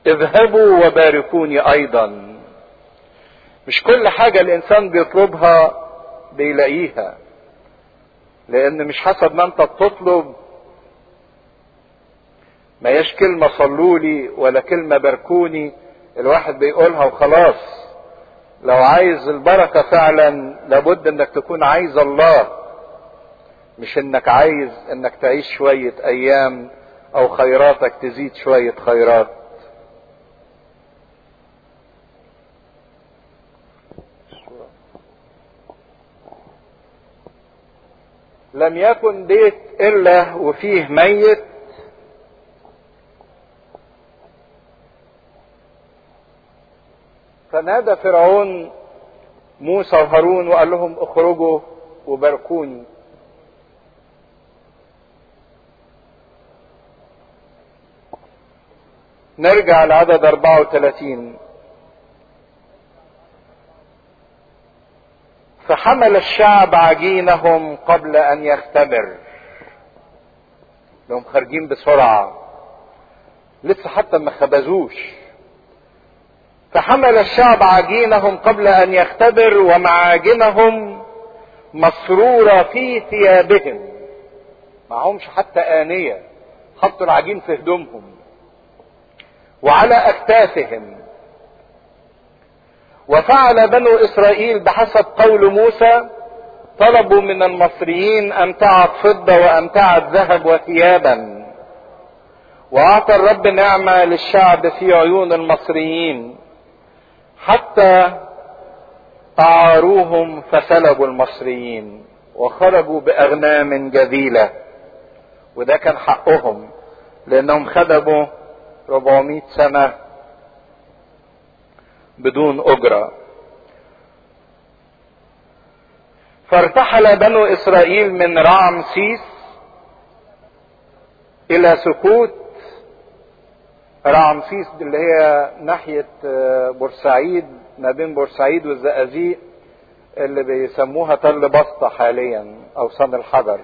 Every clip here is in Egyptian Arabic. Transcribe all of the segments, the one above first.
اذهبوا وباركوني ايضا مش كل حاجة الانسان بيطلبها بيلاقيها لان مش حسب ما انت بتطلب ما ياش كلمة صلوا لي ولا كلمة باركوني الواحد بيقولها وخلاص لو عايز البركة فعلا لابد انك تكون عايز الله مش انك عايز انك تعيش شوية ايام او خيراتك تزيد شوية خيرات لم يكن بيت الا وفيه ميت فنادى فرعون موسى وهارون وقال لهم اخرجوا وباركوني نرجع لعدد 34 فحمل الشعب عجينهم قبل ان يختبر لهم خارجين بسرعة لسه حتى ما خبزوش فحمل الشعب عجينهم قبل ان يختبر ومعاجنهم مسرورة في ثيابهم معهمش حتى آنية حطوا العجين في هدومهم وعلى أكتافهم وفعل بنو إسرائيل بحسب قول موسى طلبوا من المصريين أمتعة فضة وأمتعة ذهب وثيابا وأعطى الرب نعمة للشعب في عيون المصريين حتى تعاروهم فسلبوا المصريين وخرجوا بأغنام جذيلة وده كان حقهم لأنهم خدموا 400 سنة بدون أجرة فارتحل بنو إسرائيل من رعمسيس إلى سكوت رعمسيس اللي هي ناحية بورسعيد ما بين بورسعيد والزقازيق اللي بيسموها تل بسطة حاليا أو صن الحجر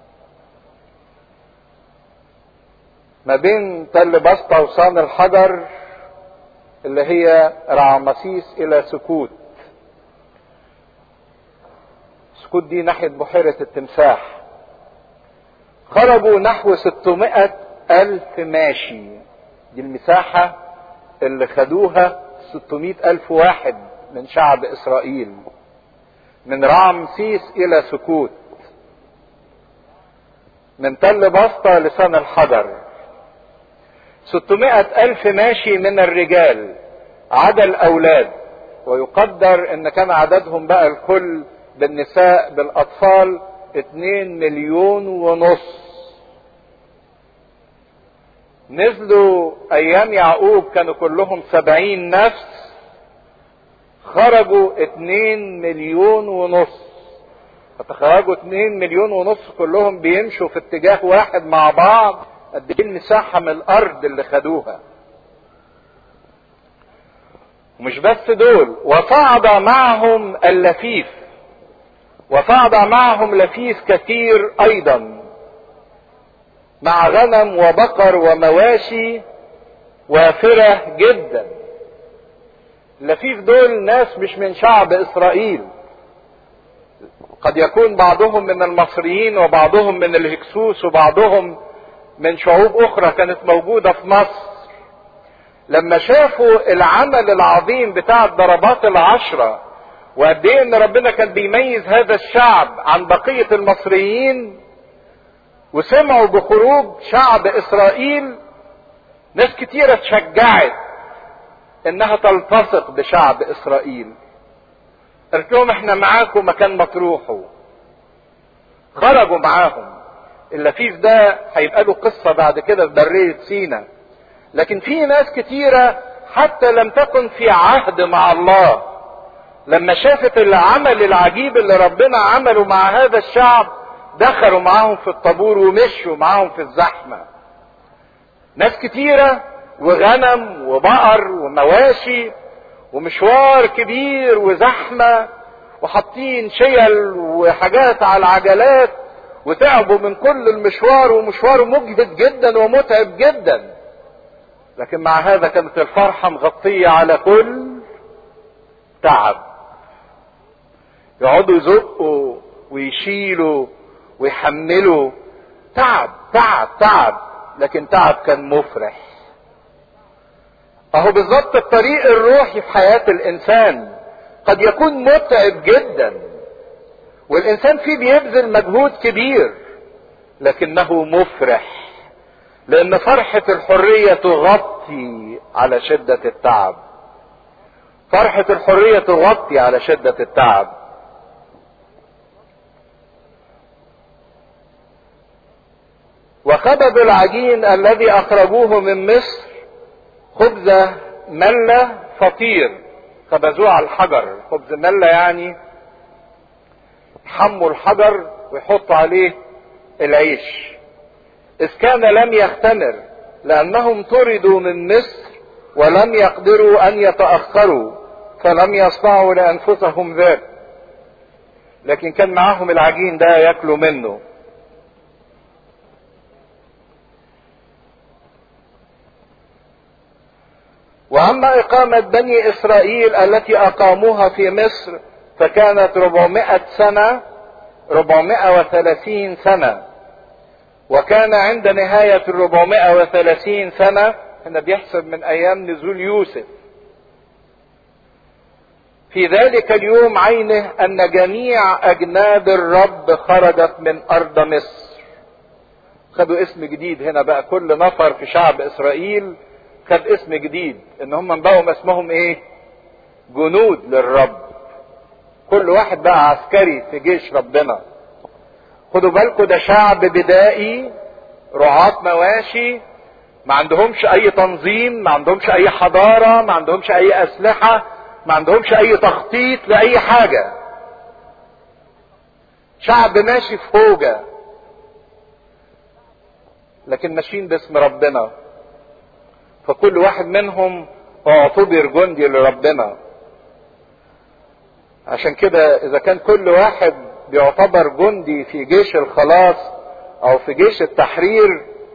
ما بين تل بسطة وصان الحجر اللي هي رعمسيس إلى سكوت سكوت دي ناحية بحيرة التمساح خرجوا نحو 600 ألف ماشي دي المساحة اللي خدوها 600 ألف واحد من شعب إسرائيل من رعمسيس إلى سكوت من تل بسطة لسان الحجر 600 ألف ماشي من الرجال عدا الأولاد ويقدر أن كان عددهم بقى الكل بالنساء بالأطفال 2 مليون ونص نزلوا أيام يعقوب كانوا كلهم سبعين نفس خرجوا 2 مليون ونص فتخرجوا 2 مليون ونص كلهم بيمشوا في اتجاه واحد مع بعض قد ايه المساحة من الأرض اللي خدوها ومش بس دول وصعد معهم اللفيف وصعد معهم لفيف كثير أيضا مع غنم وبقر ومواشي وافرة جدا اللفيف دول ناس مش من شعب إسرائيل قد يكون بعضهم من المصريين وبعضهم من الهكسوس وبعضهم من شعوب اخرى كانت موجودة في مصر لما شافوا العمل العظيم بتاع الضربات العشرة وقد ايه ان ربنا كان بيميز هذا الشعب عن بقية المصريين وسمعوا بخروج شعب اسرائيل ناس كتيرة اتشجعت انها تلتصق بشعب اسرائيل قالت لهم احنا معاكم مكان ما تروحوا خرجوا معاهم اللفيف ده هيبقى له قصة بعد كده في برية سينا لكن في ناس كتيرة حتى لم تكن في عهد مع الله لما شافت العمل العجيب اللي ربنا عمله مع هذا الشعب دخلوا معاهم في الطابور ومشوا معاهم في الزحمة ناس كتيرة وغنم وبقر ومواشي ومشوار كبير وزحمة وحاطين شيل وحاجات على العجلات وتعبوا من كل المشوار ومشوار مجهد جدا ومتعب جدا لكن مع هذا كانت الفرحة مغطية على كل تعب يقعدوا يزقوا ويشيلوا ويحملوا تعب تعب تعب لكن تعب كان مفرح اهو بالظبط الطريق الروحي في حياة الانسان قد يكون متعب جدا والانسان فيه بيبذل مجهود كبير لكنه مفرح لان فرحة الحرية تغطي على شدة التعب فرحة الحرية تغطي على شدة التعب وخبز العجين الذي اخرجوه من مصر خبز ملة فطير خبزوه على الحجر خبز ملة يعني حموا الحجر ويحطوا عليه العيش إذ كان لم يختمر لأنهم طردوا من مصر ولم يقدروا أن يتأخروا فلم يصنعوا لأنفسهم ذلك لكن كان معاهم العجين ده ياكلوا منه واما اقامة بني اسرائيل التي اقاموها في مصر فكانت 400 سنة 430 سنة وكان عند نهاية ال 430 سنة هنا بيحسب من ايام نزول يوسف في ذلك اليوم عينه ان جميع اجناد الرب خرجت من ارض مصر خدوا اسم جديد هنا بقى كل نفر في شعب اسرائيل خد اسم جديد ان هم بقوا اسمهم ايه جنود للرب كل واحد بقى عسكري في جيش ربنا خدوا بالكم ده شعب بدائي رعاة مواشي ما عندهمش اي تنظيم ما عندهمش اي حضارة ما عندهمش اي اسلحة ما عندهمش اي تخطيط لاي حاجة شعب ماشي في هوجة لكن ماشيين باسم ربنا فكل واحد منهم اعتبر جندي لربنا عشان كده اذا كان كل واحد بيعتبر جندي في جيش الخلاص او في جيش التحرير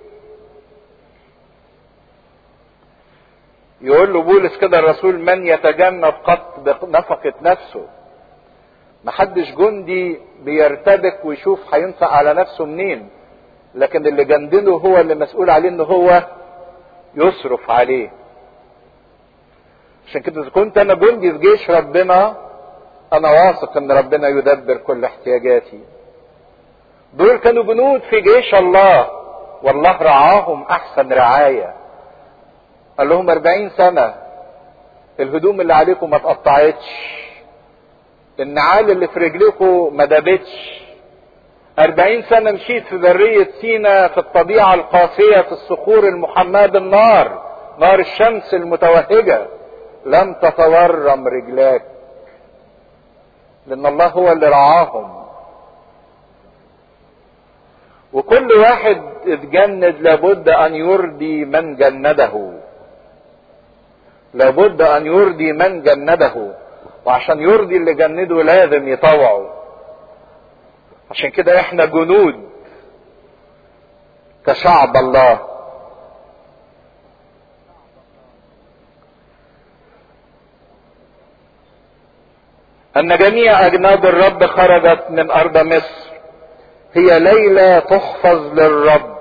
يقول له بولس كده الرسول من يتجنب قط بنفقة نفسه محدش جندي بيرتبك ويشوف هينفق على نفسه منين لكن اللي جندله هو اللي مسؤول عليه ان هو يصرف عليه عشان كده اذا كنت انا جندي في جيش ربنا انا واثق ان ربنا يدبر كل احتياجاتي دول كانوا جنود في جيش الله والله رعاهم احسن رعاية قال لهم اربعين سنة الهدوم اللي عليكم ما تقطعتش النعال اللي في رجلكم ما دابتش أربعين سنة مشيت في برية سينا في الطبيعة القاسية في الصخور المحماة بالنار نار الشمس المتوهجة لم تتورم رجلاك لأن الله هو اللي رعاهم وكل واحد اتجند لابد أن يرضي من جنده لابد أن يرضي من جنده وعشان يرضي اللي جنده لازم يطوعه عشان كده احنا جنود كشعب الله ان جميع اجناد الرب خرجت من ارض مصر هي ليلة تحفظ للرب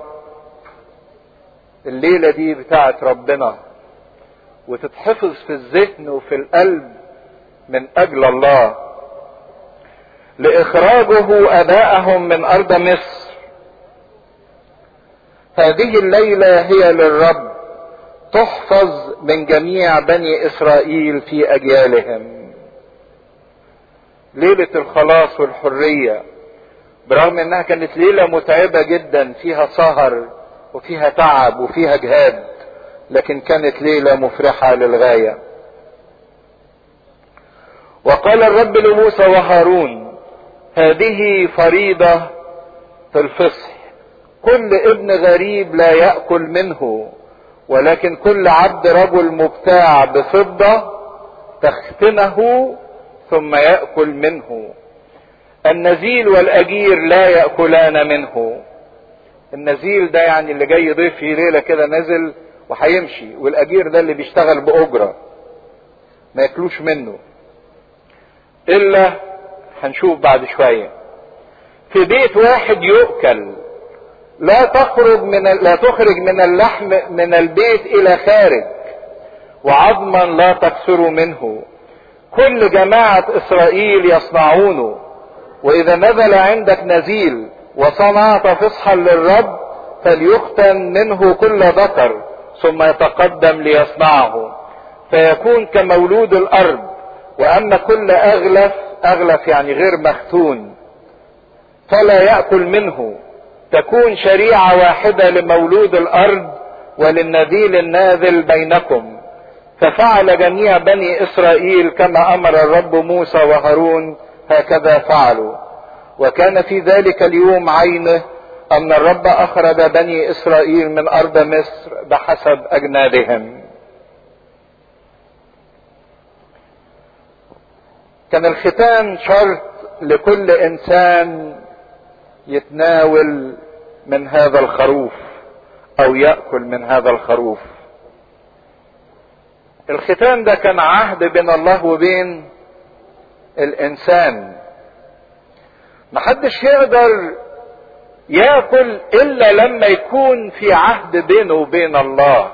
الليلة دي بتاعت ربنا وتتحفظ في الذهن وفي القلب من اجل الله لاخراجه اباءهم من ارض مصر هذه الليله هي للرب تحفظ من جميع بني اسرائيل في اجيالهم ليله الخلاص والحريه برغم انها كانت ليله متعبه جدا فيها سهر وفيها تعب وفيها جهاد لكن كانت ليله مفرحه للغايه وقال الرب لموسى وهارون هذه فريضة في الفصح كل ابن غريب لا يأكل منه ولكن كل عبد رجل مبتاع بفضة تختنه ثم يأكل منه النزيل والأجير لا يأكلان منه النزيل ده يعني اللي جاي ضيف في ليلة كده نزل وهيمشي والاجير ده اللي بيشتغل باجره ما ياكلوش منه الا هنشوف بعد شويه في بيت واحد يؤكل لا تخرج من لا تخرج من اللحم من البيت الى خارج وعظما لا تكسر منه كل جماعة اسرائيل يصنعونه واذا نزل عندك نزيل وصنعت فصحا للرب فليختن منه كل ذكر ثم يتقدم ليصنعه فيكون كمولود الارض واما كل اغلف اغلف يعني غير مختون فلا ياكل منه تكون شريعه واحده لمولود الارض وللنذيل الناذل بينكم ففعل جميع بني اسرائيل كما امر الرب موسى وهارون هكذا فعلوا وكان في ذلك اليوم عينه ان الرب اخرج بني اسرائيل من ارض مصر بحسب اجنادهم كان الختان شرط لكل انسان يتناول من هذا الخروف او ياكل من هذا الخروف الختان ده كان عهد بين الله وبين الانسان محدش يقدر ياكل الا لما يكون في عهد بينه وبين الله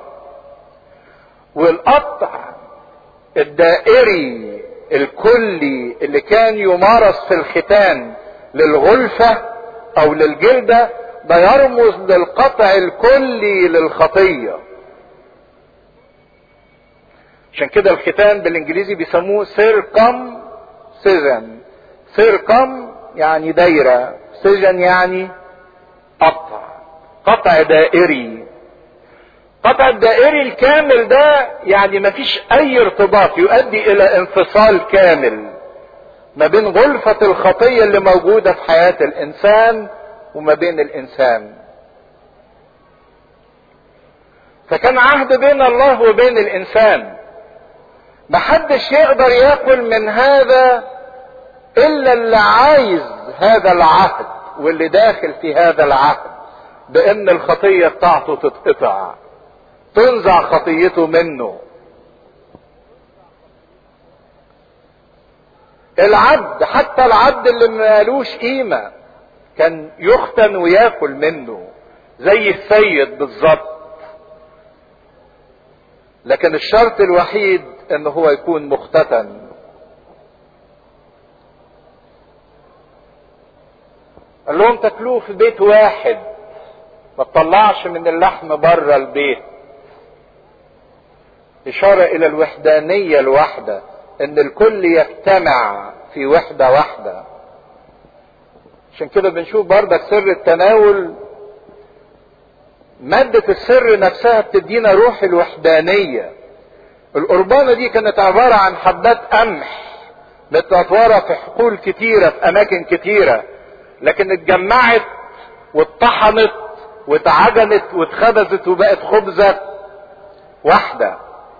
والقطع الدائري الكلي اللي كان يمارس في الختان للغلفة او للجلدة ده يرمز للقطع الكلي للخطية عشان كده الختان بالانجليزي بيسموه سيركم سيزن سيركم يعني دايرة سجن يعني قطع قطع دائري قطع الدائري الكامل ده يعني مفيش اي ارتباط يؤدي الى انفصال كامل ما بين غلفة الخطية اللي موجودة في حياة الانسان وما بين الانسان فكان عهد بين الله وبين الانسان محدش يقدر ياكل من هذا الا اللي عايز هذا العهد واللي داخل في هذا العهد بان الخطيه بتاعته تتقطع تنزع خطيته منه العبد حتى العبد اللي مالوش قيمه كان يختن وياكل منه زي السيد بالظبط لكن الشرط الوحيد ان هو يكون مختتن قال لهم تاكلوه في بيت واحد ما تطلعش من اللحم بره البيت إشارة إلى الوحدانية الواحدة إن الكل يجتمع في وحدة واحدة عشان كده بنشوف بردك سر التناول مادة السر نفسها بتدينا روح الوحدانية القربانة دي كانت عبارة عن حبات قمح متطورة في حقول كتيرة في أماكن كتيرة لكن اتجمعت واتطحنت واتعجنت واتخبزت وبقت خبزة واحدة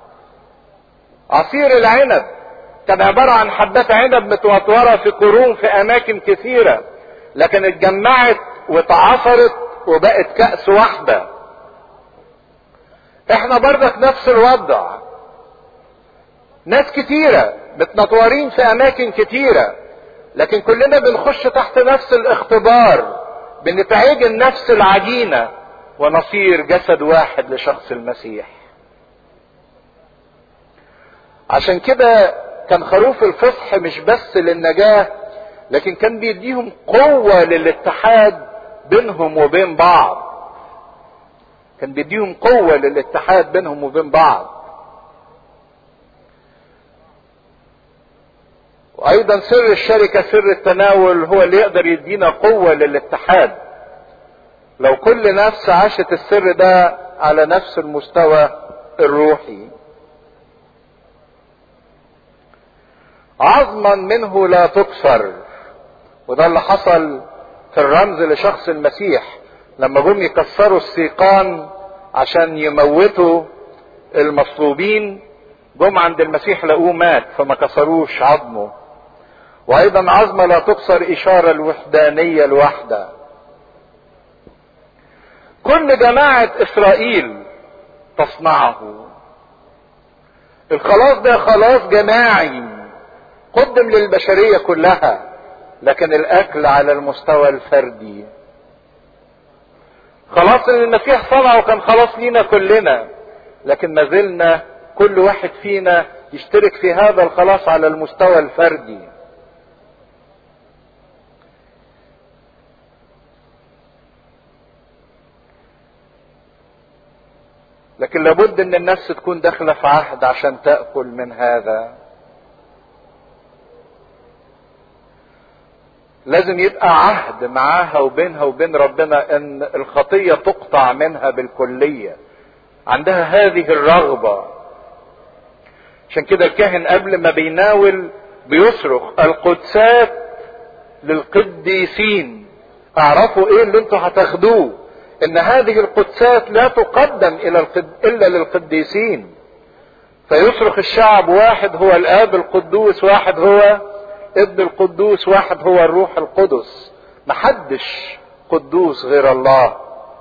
عصير العنب كان عبارة عن حبات عنب متوطورة في قرون في أماكن كثيرة لكن اتجمعت واتعصرت وبقت كأس واحدة احنا برضك نفس الوضع ناس كتيرة متنطورين في أماكن كتيرة لكن كلنا بنخش تحت نفس الاختبار بنتعجن نفس العجينة ونصير جسد واحد لشخص المسيح عشان كده كان خروف الفصح مش بس للنجاة لكن كان بيديهم قوة للاتحاد بينهم وبين بعض كان بيديهم قوة للاتحاد بينهم وبين بعض وايضا سر الشركة سر التناول هو اللي يقدر يدينا قوة للاتحاد لو كل نفس عاشت السر ده على نفس المستوى الروحي عظما منه لا تكسر وده اللي حصل في الرمز لشخص المسيح لما جم يكسروا السيقان عشان يموتوا المصلوبين جم عند المسيح لقوه مات فما كسروش عظمه وايضا عظمه لا تكسر اشاره الوحدانيه الواحده كل جماعه اسرائيل تصنعه الخلاص ده خلاص جماعي قدم للبشرية كلها لكن الاكل على المستوى الفردي خلاص اللي المسيح صنعه كان خلاص لينا كلنا لكن ما زلنا كل واحد فينا يشترك في هذا الخلاص على المستوى الفردي لكن لابد ان النفس تكون داخله في عهد عشان تاكل من هذا لازم يبقى عهد معاها وبينها وبين ربنا ان الخطيه تقطع منها بالكليه عندها هذه الرغبه عشان كده الكاهن قبل ما بيناول بيصرخ القدسات للقديسين اعرفوا ايه اللي انتوا هتاخدوه ان هذه القدسات لا تقدم الى القد... الا للقديسين فيصرخ الشعب واحد هو الاب القدوس واحد هو ابن القدوس واحد هو الروح القدس محدش قدوس غير الله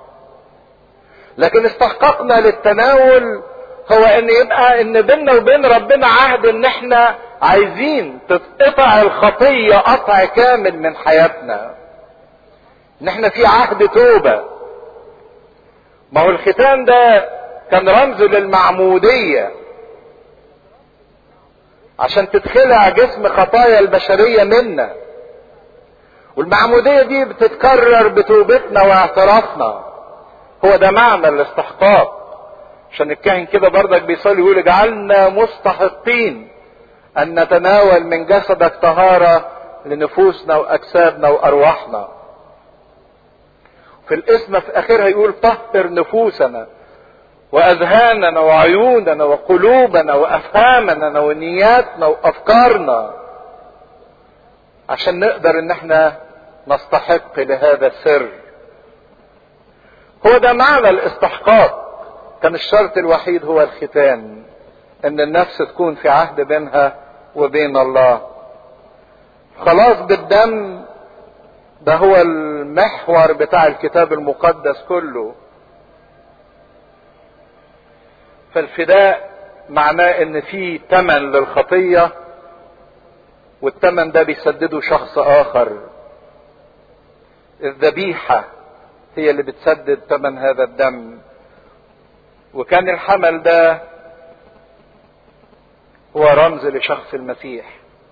لكن استحققنا للتناول هو ان يبقى ان بيننا وبين ربنا عهد ان احنا عايزين تتقطع الخطيه قطع كامل من حياتنا ان احنا في عهد توبه ما هو الختان ده كان رمز للمعمودية عشان تتخلع جسم خطايا البشرية منا والمعمودية دي بتتكرر بتوبتنا واعترافنا هو ده معنى الاستحقاق عشان الكاهن كده برضك بيصلي يقول اجعلنا مستحقين ان نتناول من جسدك طهارة لنفوسنا واجسادنا وارواحنا في الاسم في اخرها يقول طهر نفوسنا واذهاننا وعيوننا وقلوبنا وافهامنا ونياتنا وافكارنا عشان نقدر ان احنا نستحق لهذا السر هو ده معنى الاستحقاق كان الشرط الوحيد هو الختان ان النفس تكون في عهد بينها وبين الله خلاص بالدم ده هو المحور بتاع الكتاب المقدس كله فالفداء معناه ان في تمن للخطية والتمن ده بيسدده شخص اخر الذبيحة هي اللي بتسدد تمن هذا الدم وكان الحمل ده هو رمز لشخص المسيح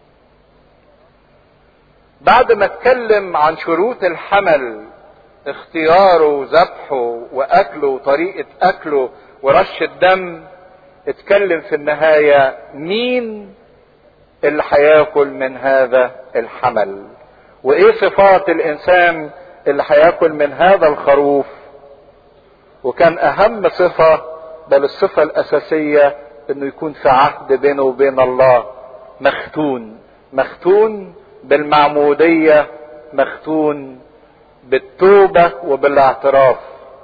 بعد ما اتكلم عن شروط الحمل اختياره وذبحه واكله وطريقة اكله ورش الدم اتكلم في النهاية مين اللي هياكل من هذا الحمل وايه صفات الانسان اللي هياكل من هذا الخروف وكان اهم صفة بل الصفة الاساسية انه يكون في عهد بينه وبين الله مختون مختون بالمعمودية مختون بالتوبة وبالاعتراف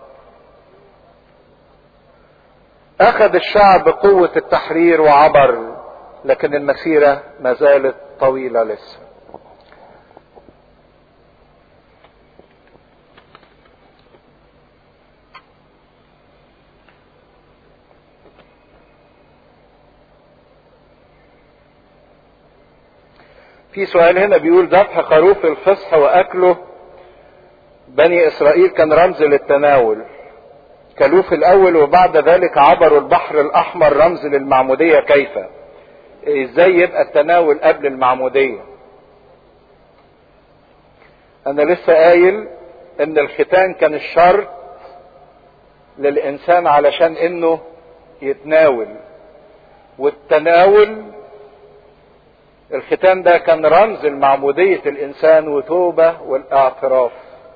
اخذ الشعب قوة التحرير وعبر لكن المسيرة ما زالت طويلة لسه في سؤال هنا بيقول ذبح خروف الفصح واكله بني اسرائيل كان رمز للتناول كلوه في الاول وبعد ذلك عبروا البحر الاحمر رمز للمعمودية كيف ازاي يبقى التناول قبل المعمودية انا لسه قايل ان الختان كان الشرط للانسان علشان انه يتناول والتناول الختان ده كان رمز لمعمودية الانسان وتوبة والاعتراف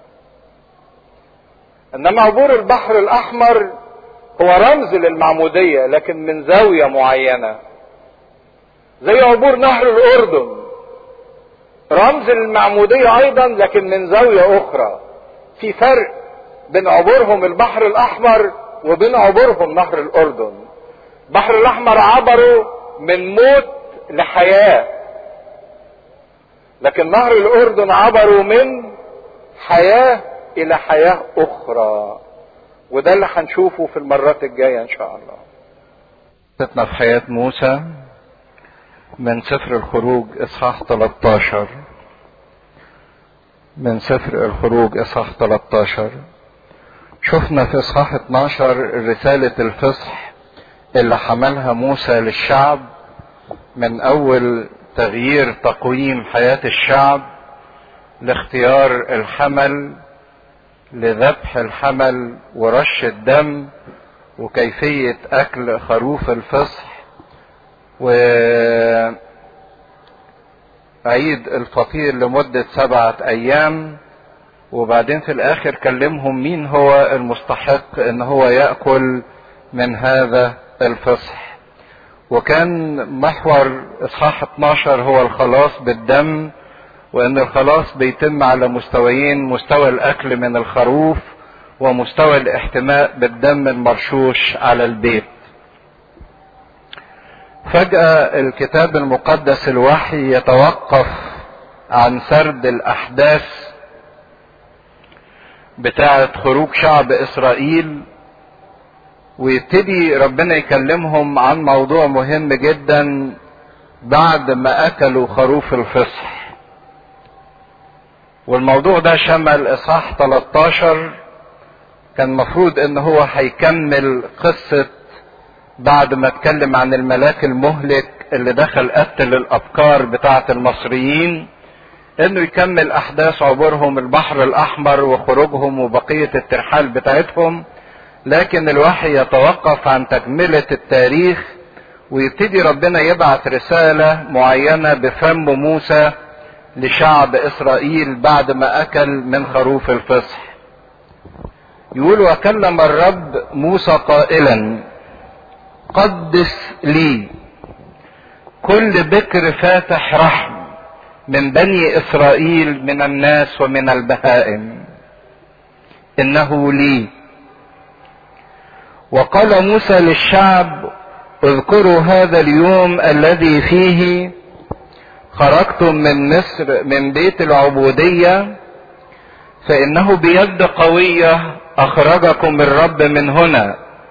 انما عبور البحر الاحمر هو رمز للمعمودية لكن من زاوية معينة زي عبور نهر الاردن رمز للمعمودية ايضا لكن من زاوية اخرى في فرق بين عبورهم البحر الاحمر وبين عبورهم نهر الاردن البحر الاحمر عبروا من موت لحياة لكن نهر الاردن عبروا من حياة الى حياة اخرى وده اللي هنشوفه في المرات الجاية ان شاء الله قصتنا في حياة موسى من سفر الخروج اصحاح 13 من سفر الخروج اصحاح 13 شفنا في اصحاح 12 رسالة الفصح اللي حملها موسى للشعب من اول تغيير تقويم حياة الشعب لاختيار الحمل لذبح الحمل ورش الدم وكيفية اكل خروف الفصح وعيد الفطير لمدة سبعة ايام وبعدين في الاخر كلمهم مين هو المستحق ان هو يأكل من هذا الفصح وكان محور اصحاح 12 هو الخلاص بالدم وان الخلاص بيتم على مستويين مستوى الاكل من الخروف ومستوى الاحتماء بالدم المرشوش على البيت فجأة الكتاب المقدس الوحي يتوقف عن سرد الاحداث بتاعة خروج شعب اسرائيل ويبتدي ربنا يكلمهم عن موضوع مهم جدا بعد ما اكلوا خروف الفصح والموضوع ده شمل اصحاح 13 كان مفروض ان هو هيكمل قصة بعد ما اتكلم عن الملاك المهلك اللي دخل قتل الابكار بتاعة المصريين انه يكمل احداث عبورهم البحر الاحمر وخروجهم وبقية الترحال بتاعتهم لكن الوحي يتوقف عن تكملة التاريخ ويبتدي ربنا يبعث رسالة معينة بفم موسى لشعب اسرائيل بعد ما اكل من خروف الفصح يقول وكلم الرب موسى قائلا قدس لي كل بكر فاتح رحم من بني اسرائيل من الناس ومن البهائم انه لي وقال موسى للشعب اذكروا هذا اليوم الذي فيه خرجتم من مصر من بيت العبودية فإنه بيد قوية أخرجكم الرب من هنا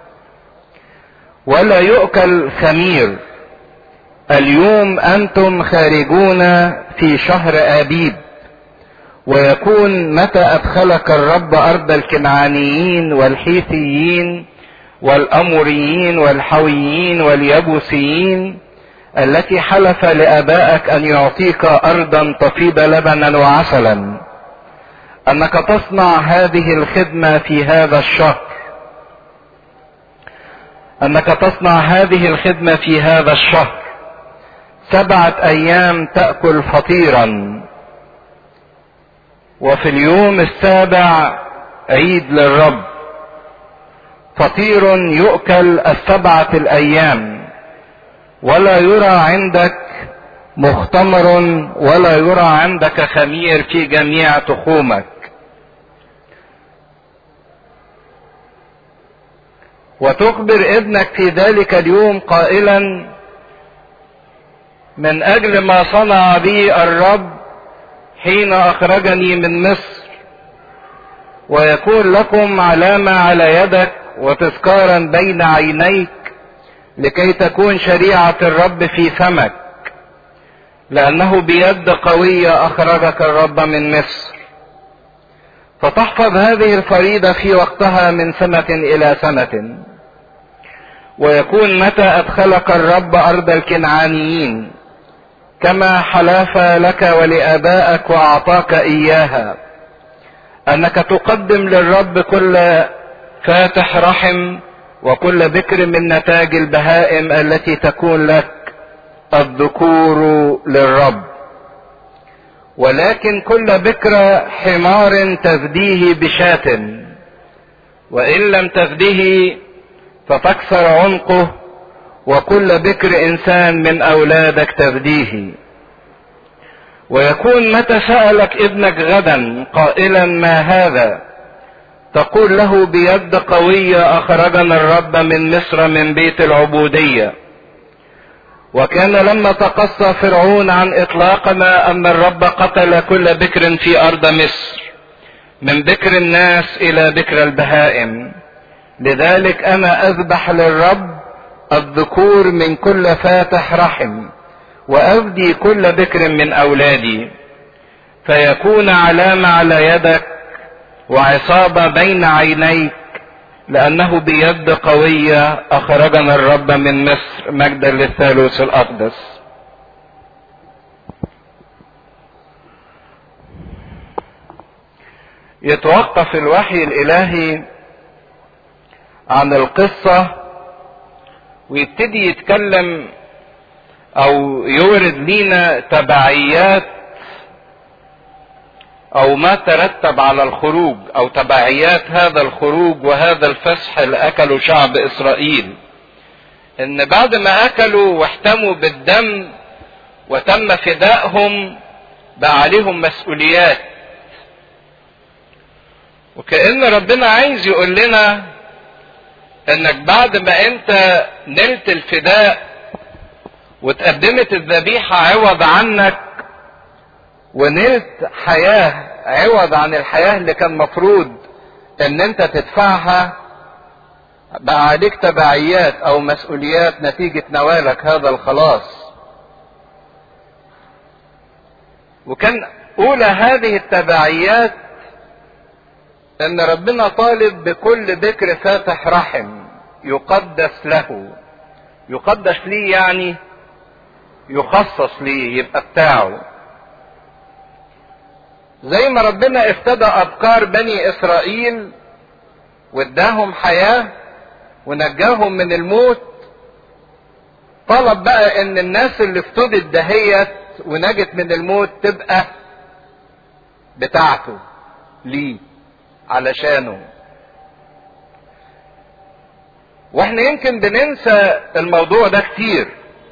ولا يؤكل خمير اليوم أنتم خارجون في شهر آبيب ويكون متى أدخلك الرب أرض الكنعانيين والحيثيين والأموريين والحويين واليبوسيين التي حلف لآبائك أن يعطيك أرضا تفيض لبنا وعسلا أنك تصنع هذه الخدمة في هذا الشهر أنك تصنع هذه الخدمة في هذا الشهر سبعة أيام تأكل فطيرا وفي اليوم السابع عيد للرب فطير يؤكل السبعة الأيام ولا يرى عندك مختمر ولا يرى عندك خمير في جميع تخومك وتخبر ابنك في ذلك اليوم قائلا من اجل ما صنع بي الرب حين اخرجني من مصر ويكون لكم علامه على يدك وتذكارا بين عينيك لكي تكون شريعه الرب في فمك لانه بيد قويه اخرجك الرب من مصر فتحفظ هذه الفريضه في وقتها من سنه الى سنه ويكون متى ادخلك الرب ارض الكنعانيين كما حلف لك ولابائك واعطاك اياها انك تقدم للرب كل فاتح رحم وكل بكر من نتاج البهائم التي تكون لك الذكور للرب ولكن كل بكر حمار تفديه بشاة وان لم تفده فتكسر عنقه وكل بكر انسان من اولادك تفديه ويكون متى سالك ابنك غدا قائلا ما هذا تقول له بيد قويه اخرجنا الرب من مصر من بيت العبوديه وكان لما تقصى فرعون عن اطلاقنا ان الرب قتل كل بكر في ارض مصر من بكر الناس الى بكر البهائم لذلك انا اذبح للرب الذكور من كل فاتح رحم وافدي كل بكر من اولادي فيكون علامة على يدك وعصابة بين عينيك لأنه بيد قوية أخرجنا الرب من مصر مجدا للثالوث الأقدس يتوقف الوحي الإلهي عن القصة ويبتدي يتكلم أو يورد لينا تبعيات او ما ترتب على الخروج او تبعيات هذا الخروج وهذا الفسح اللي اكله شعب اسرائيل ان بعد ما اكلوا واحتموا بالدم وتم فدائهم بقى عليهم مسؤوليات وكأن ربنا عايز يقول لنا انك بعد ما انت نلت الفداء وتقدمت الذبيحة عوض عنك ونلت حياة عوض عن الحياة اللي كان مفروض ان انت تدفعها بقى عليك تبعيات او مسؤوليات نتيجة نوالك هذا الخلاص وكان اولى هذه التبعيات ان ربنا طالب بكل ذكر فاتح رحم يقدس له يقدس ليه يعني يخصص ليه يبقى بتاعه زي ما ربنا افتدى ابكار بني اسرائيل واداهم حياة ونجاهم من الموت طلب بقى ان الناس اللي افتدت دهيت ونجت من الموت تبقى بتاعته ليه علشانه واحنا يمكن بننسى الموضوع ده كتير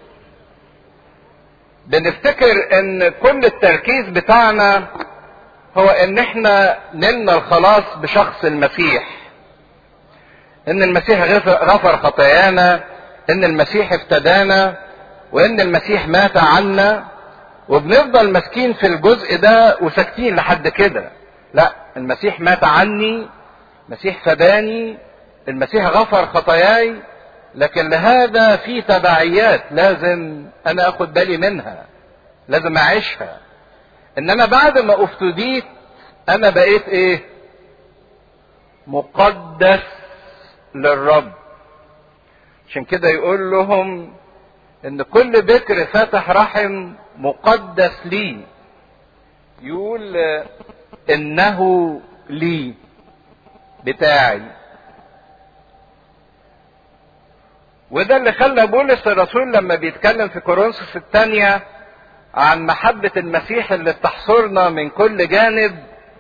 بنفتكر ان كل التركيز بتاعنا هو ان احنا نلنا الخلاص بشخص المسيح ان المسيح غفر خطايانا ان المسيح افتدانا وان المسيح مات عنا وبنفضل ماسكين في الجزء ده وساكتين لحد كده لا المسيح مات عني المسيح فداني المسيح غفر خطاياي لكن لهذا في تبعيات لازم انا اخد بالي منها لازم اعيشها انما بعد ما افتديت انا بقيت ايه مقدس للرب عشان كده يقول لهم ان كل بكر فتح رحم مقدس لي يقول انه لي بتاعي وده اللي خلى بولس الرسول لما بيتكلم في كورنثوس الثانيه عن محبة المسيح اللي بتحصرنا من كل جانب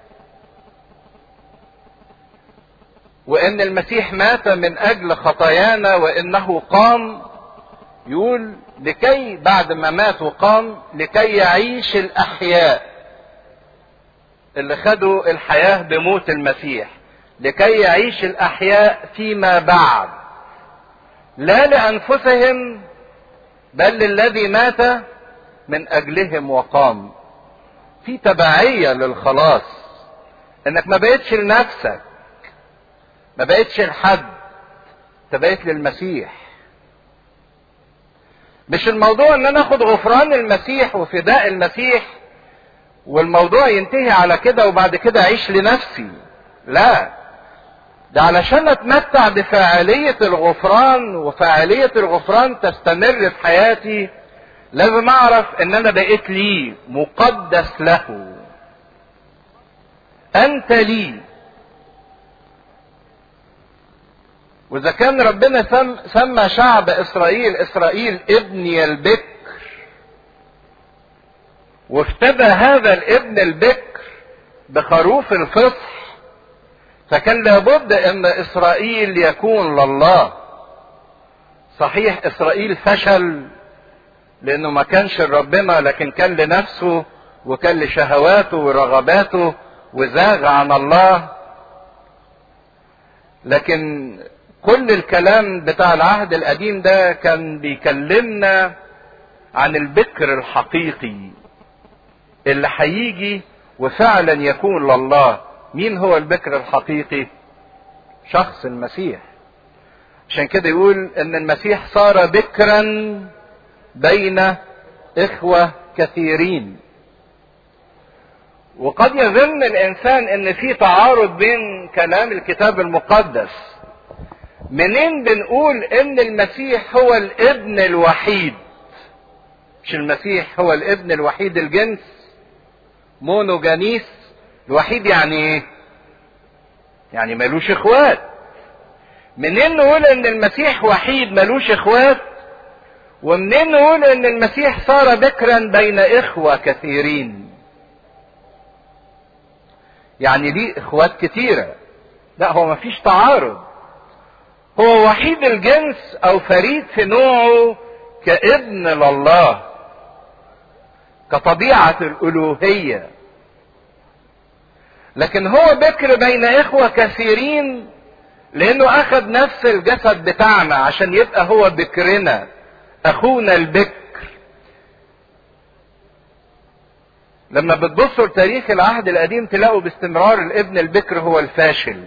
وان المسيح مات من اجل خطايانا وانه قام يقول لكي بعد ما مات وقام لكي يعيش الاحياء اللي خدوا الحياة بموت المسيح لكي يعيش الاحياء فيما بعد لا لانفسهم بل للذي مات من اجلهم وقام في تبعية للخلاص انك ما بقتش لنفسك ما بقتش لحد انت بقيت للمسيح مش الموضوع ان انا اخد غفران المسيح وفداء المسيح والموضوع ينتهي على كده وبعد كده اعيش لنفسي لا ده علشان اتمتع بفاعلية الغفران وفاعلية الغفران تستمر في حياتي لازم اعرف ان انا بقيت ليه مقدس له انت لي واذا كان ربنا سم سمى شعب اسرائيل اسرائيل ابني البكر وافتدى هذا الابن البكر بخروف الفصح فكان لابد ان اسرائيل يكون لله صحيح اسرائيل فشل لانه ما كانش لربنا لكن كان لنفسه وكان لشهواته ورغباته وزاغ عن الله لكن كل الكلام بتاع العهد القديم ده كان بيكلمنا عن البكر الحقيقي اللي هيجي وفعلا يكون لله مين هو البكر الحقيقي شخص المسيح عشان كده يقول ان المسيح صار بكرا بين اخوة كثيرين وقد يظن الانسان ان في تعارض بين كلام الكتاب المقدس منين بنقول ان المسيح هو الابن الوحيد مش المسيح هو الابن الوحيد الجنس مونوجانيس الوحيد يعني ايه يعني ملوش اخوات منين نقول ان المسيح وحيد ملوش اخوات ومنين نقول ان المسيح صار بكرا بين اخوة كثيرين يعني ليه اخوات كتيرة لا هو مفيش تعارض هو وحيد الجنس او فريد في نوعه كابن لله كطبيعة الالوهية لكن هو بكر بين اخوة كثيرين لانه اخذ نفس الجسد بتاعنا عشان يبقى هو بكرنا اخونا البكر لما بتبصوا لتاريخ العهد القديم تلاقوا باستمرار الابن البكر هو الفاشل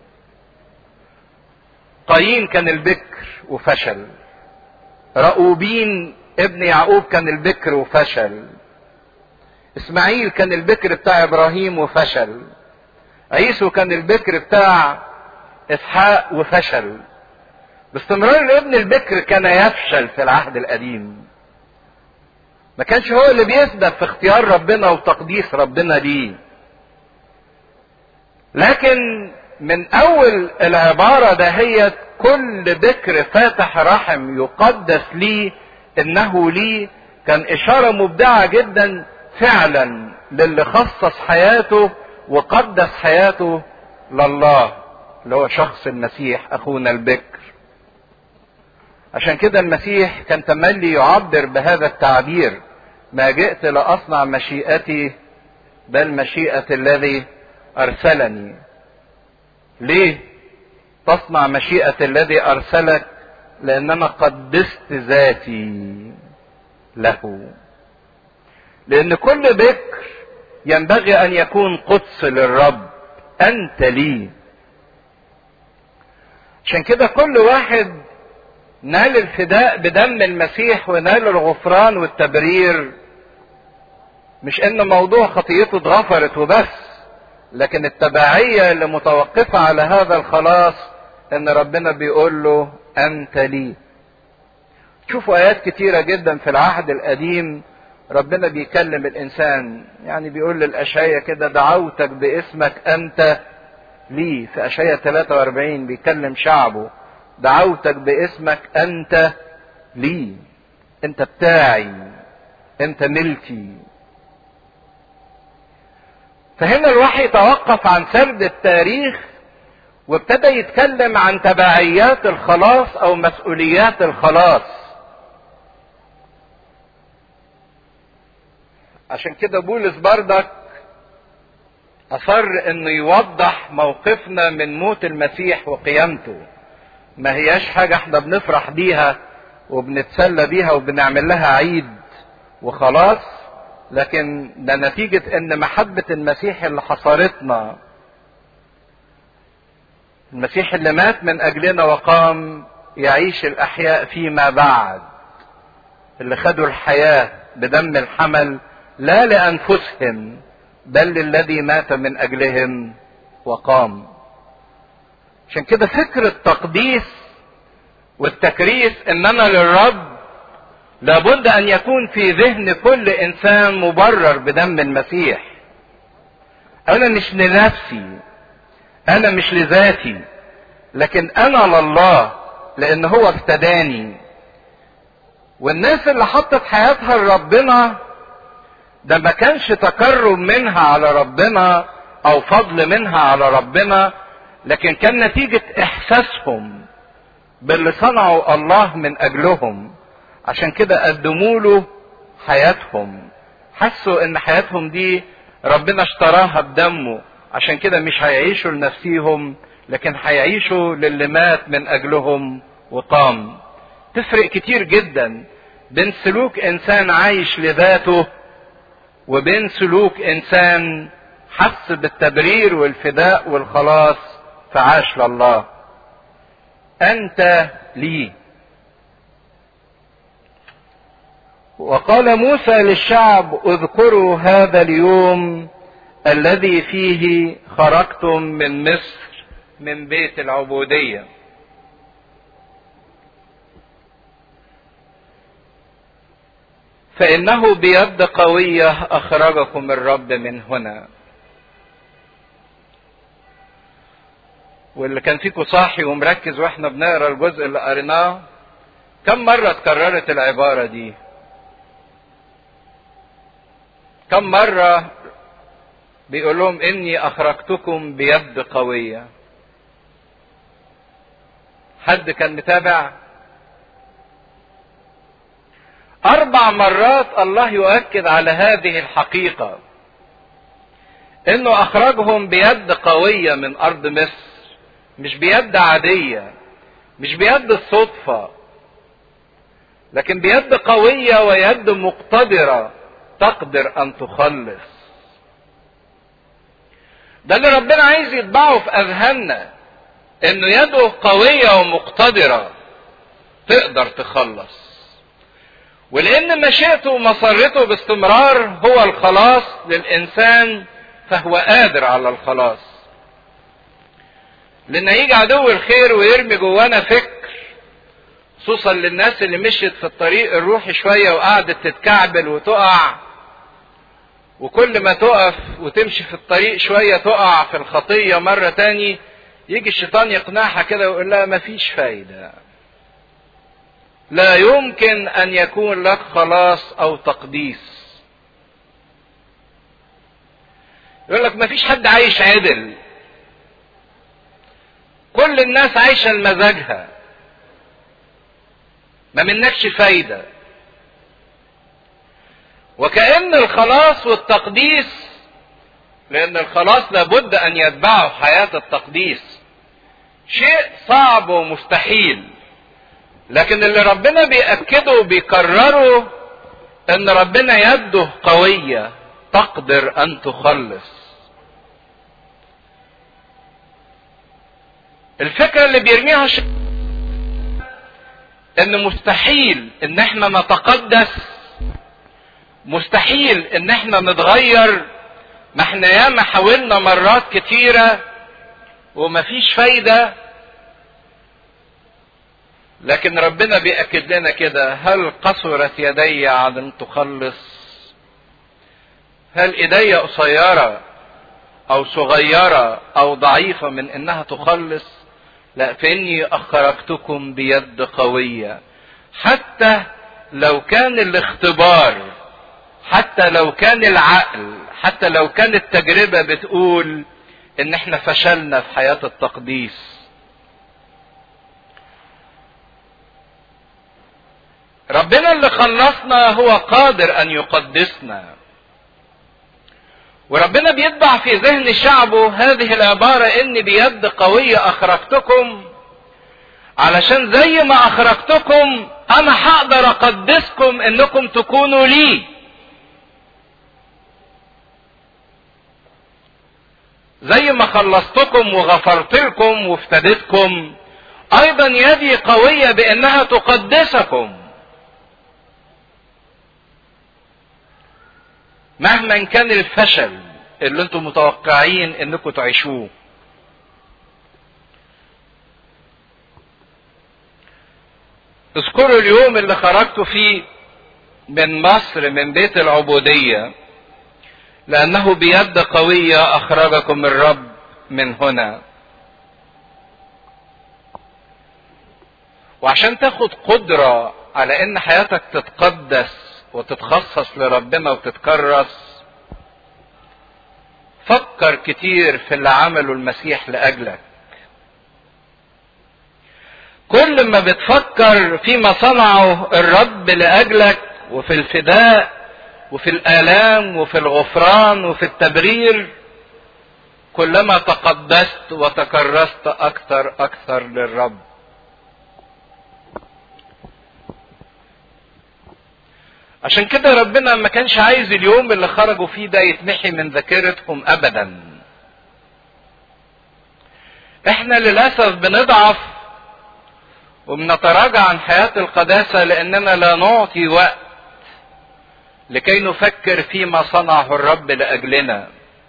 قايين كان البكر وفشل رؤوبين ابن يعقوب كان البكر وفشل اسماعيل كان البكر بتاع ابراهيم وفشل عيسو كان البكر بتاع اسحاق وفشل باستمرار الابن البكر كان يفشل في العهد القديم ما كانش هو اللي بيسبب في اختيار ربنا وتقديس ربنا ليه لكن من اول العبارة دهيت كل بكر فاتح رحم يقدس لي انه لي كان اشارة مبدعة جدا فعلا للي خصص حياته وقدس حياته لله اللي هو شخص المسيح اخونا البكر عشان كده المسيح كان تملي يعبر بهذا التعبير ما جئت لاصنع مشيئتي بل مشيئة الذي ارسلني ليه تصنع مشيئة الذي ارسلك لاننا قدست ذاتي له لان كل بكر ينبغي ان يكون قدس للرب انت لي عشان كده كل واحد نال الفداء بدم المسيح ونال الغفران والتبرير مش ان موضوع خطيته اتغفرت وبس لكن التبعية اللي متوقفة على هذا الخلاص ان ربنا بيقول له انت لي شوفوا ايات كتيرة جدا في العهد القديم ربنا بيكلم الانسان يعني بيقول للاشعية كده دعوتك باسمك انت لي في اشعية 43 بيكلم شعبه دعوتك باسمك انت لي انت بتاعي انت ملكي فهنا الوحي توقف عن سرد التاريخ وابتدى يتكلم عن تبعيات الخلاص او مسؤوليات الخلاص عشان كده بولس بردك اصر انه يوضح موقفنا من موت المسيح وقيامته ما هياش حاجة احنا بنفرح بيها وبنتسلى بيها وبنعمل لها عيد وخلاص لكن ده نتيجة ان محبة المسيح اللي حصرتنا المسيح اللي مات من اجلنا وقام يعيش الاحياء فيما بعد اللي خدوا الحياة بدم الحمل لا لانفسهم بل للذي مات من اجلهم وقام عشان كده فكر التقديس والتكريس اننا للرب لابد ان يكون في ذهن كل انسان مبرر بدم المسيح انا مش لنفسي انا مش لذاتي لكن انا لله لان هو افتداني والناس اللي حطت حياتها لربنا ده ما كانش تكرم منها على ربنا او فضل منها على ربنا لكن كان نتيجة احساسهم باللي صنعوا الله من اجلهم عشان كده قدموا له حياتهم حسوا ان حياتهم دي ربنا اشتراها بدمه عشان كده مش هيعيشوا لنفسيهم لكن هيعيشوا للي مات من اجلهم وقام تفرق كتير جدا بين سلوك انسان عايش لذاته وبين سلوك انسان حس بالتبرير والفداء والخلاص فعاش لله انت لي وقال موسى للشعب اذكروا هذا اليوم الذي فيه خرجتم من مصر من بيت العبوديه فانه بيد قويه اخرجكم الرب من هنا واللي كان فيكم صاحي ومركز واحنا بنقرا الجزء اللي قريناه كم مرة اتكررت العبارة دي؟ كم مرة بيقول لهم إني أخرجتكم بيد قوية؟ حد كان متابع؟ أربع مرات الله يؤكد على هذه الحقيقة إنه أخرجهم بيد قوية من أرض مصر مش بيد عادية مش بيد الصدفة لكن بيد قوية ويد مقتدرة تقدر أن تخلص ده اللي ربنا عايز يطبعه في أذهاننا إنه يده قوية ومقتدرة تقدر تخلص ولأن مشيئته ومسرته باستمرار هو الخلاص للإنسان فهو قادر على الخلاص لان يجي عدو الخير ويرمي جوانا فكر خصوصا للناس اللي مشيت في الطريق الروحي شوية وقعدت تتكعبل وتقع وكل ما تقف وتمشي في الطريق شوية تقع في الخطية مرة تاني يجي الشيطان يقنعها كده ويقول لها مفيش فايدة لا يمكن ان يكون لك خلاص او تقديس يقول لك مفيش حد عايش عدل كل الناس عايشة لمزاجها ما منكش فايدة وكأن الخلاص والتقديس لأن الخلاص لابد أن يتبعه حياة التقديس شيء صعب ومستحيل لكن اللي ربنا بيأكده وبيكرره ان ربنا يده قوية تقدر ان تخلص الفكرة اللي بيرميها ش... ان مستحيل ان احنا نتقدس مستحيل ان احنا نتغير ما احنا ياما حاولنا مرات كتيرة ومفيش فايدة لكن ربنا بيأكد لنا كده هل قصرت يدي عن ان تخلص هل ايدي قصيرة او صغيرة او ضعيفة من انها تخلص لا فاني اخرجتكم بيد قوية حتى لو كان الاختبار حتى لو كان العقل حتى لو كانت التجربة بتقول ان احنا فشلنا في حياة التقديس ربنا اللي خلصنا هو قادر ان يقدسنا وربنا بيتبع في ذهن شعبه هذه العبارة ان بيد قوية اخرجتكم علشان زي ما اخرجتكم انا هقدر اقدسكم انكم تكونوا لي زي ما خلصتكم وغفرت لكم وافتديتكم ايضا يدي قوية بانها تقدسكم مهما كان الفشل اللي انتم متوقعين انكم تعيشوه اذكروا اليوم اللي خرجتوا فيه من مصر من بيت العبودية لأنه بيد قوية أخرجكم الرب من هنا وعشان تاخد قدرة على إن حياتك تتقدس وتتخصص لربنا وتتكرس فكر كتير في اللي عمله المسيح لأجلك كل ما بتفكر فيما صنعه الرب لأجلك وفي الفداء وفي الآلام وفي الغفران وفي التبرير كلما تقدست وتكرست أكثر أكثر للرب عشان كده ربنا ما كانش عايز اليوم اللي خرجوا فيه ده يتمحي من ذاكرتهم ابدا احنا للاسف بنضعف وبنتراجع عن حياة القداسة لأننا لا نعطي وقت لكي نفكر فيما صنعه الرب لأجلنا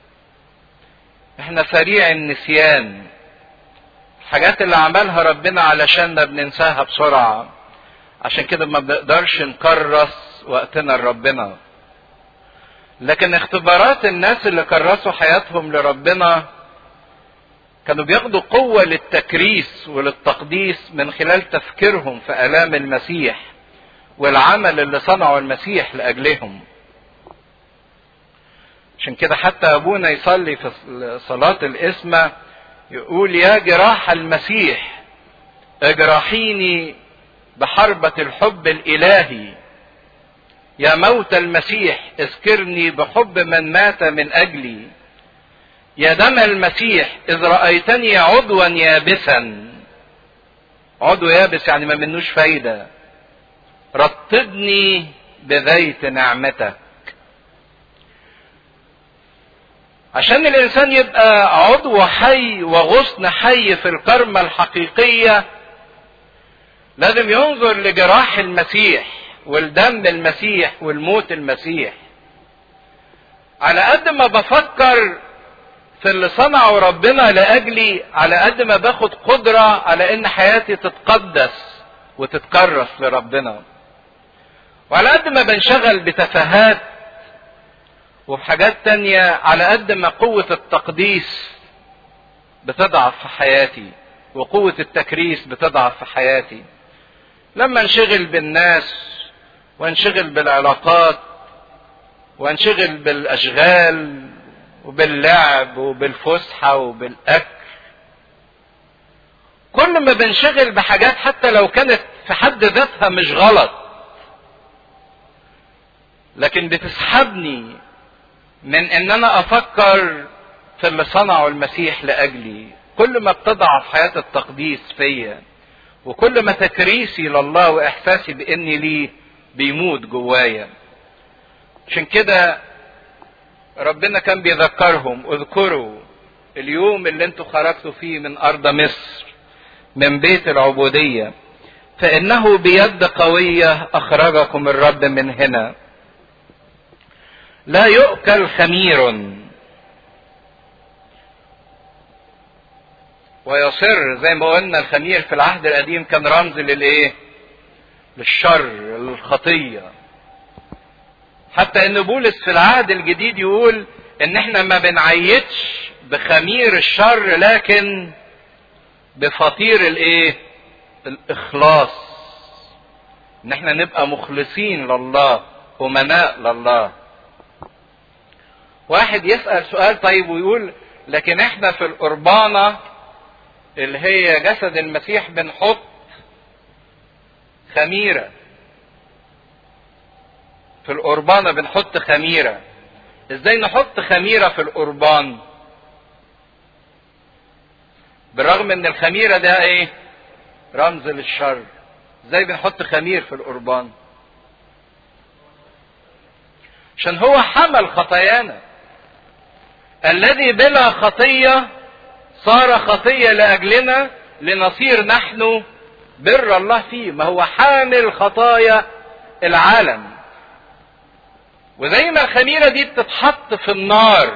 احنا سريع النسيان الحاجات اللي عملها ربنا علشاننا بننساها بسرعة عشان كده ما بنقدرش نكرس وقتنا لربنا لكن اختبارات الناس اللي كرسوا حياتهم لربنا كانوا بياخدوا قوة للتكريس وللتقديس من خلال تفكيرهم في آلام المسيح والعمل اللي صنعه المسيح لأجلهم عشان كده حتى أبونا يصلي في صلاة الإسمة يقول يا جراح المسيح اجرحيني بحربة الحب الإلهي يا موت المسيح اذكرني بحب من مات من أجلي يا دم المسيح إذ رأيتني عضوا يابسا عضو يابس يعني ما منوش فايدة رطبني بزيت نعمتك عشان الإنسان يبقى عضو حي وغصن حي في الكرمة الحقيقية لازم ينظر لجراح المسيح والدم المسيح والموت المسيح على قد ما بفكر في اللي صنعه ربنا لاجلي على قد ما باخد قدره على ان حياتي تتقدس وتتكرس لربنا وعلى قد ما بنشغل بتفاهات وبحاجات تانية على قد ما قوة التقديس بتضعف في حياتي وقوة التكريس بتضعف في حياتي لما انشغل بالناس وانشغل بالعلاقات وانشغل بالاشغال وباللعب وبالفسحة وبالاكل كل ما بنشغل بحاجات حتى لو كانت في حد ذاتها مش غلط لكن بتسحبني من ان انا افكر في اللي صنعه المسيح لاجلي كل ما بتضعف حياة التقديس فيا وكل ما تكريسي لله واحساسي باني ليه بيموت جوايا عشان كده ربنا كان بيذكرهم اذكروا اليوم اللي انتوا خرجتوا فيه من ارض مصر من بيت العبودية فانه بيد قوية اخرجكم الرب من هنا لا يؤكل خمير ويصر زي ما قلنا الخمير في العهد القديم كان رمز للايه للشر للخطية حتى ان بولس في العهد الجديد يقول ان احنا ما بنعيدش بخمير الشر لكن بفطير الايه الاخلاص ان احنا نبقى مخلصين لله امناء لله واحد يسأل سؤال طيب ويقول لكن احنا في القربانة اللي هي جسد المسيح بنحط خميرة في القربانة بنحط خميرة ازاي نحط خميرة في القربان بالرغم ان الخميرة ده ايه رمز للشر ازاي بنحط خمير في القربان عشان هو حمل خطايانا الذي بلا خطية صار خطية لأجلنا لنصير نحن بر الله فيه ما هو حامل خطايا العالم وزي ما الخميرة دي بتتحط في النار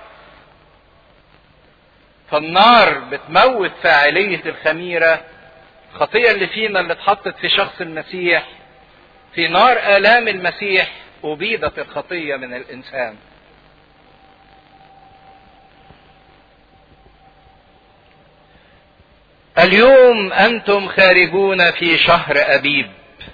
فالنار بتموت فاعلية الخميرة الخطية اللي فينا اللي اتحطت في شخص المسيح في نار آلام المسيح أبيدت الخطية من الإنسان اليوم أنتم خارجون في شهر أبيب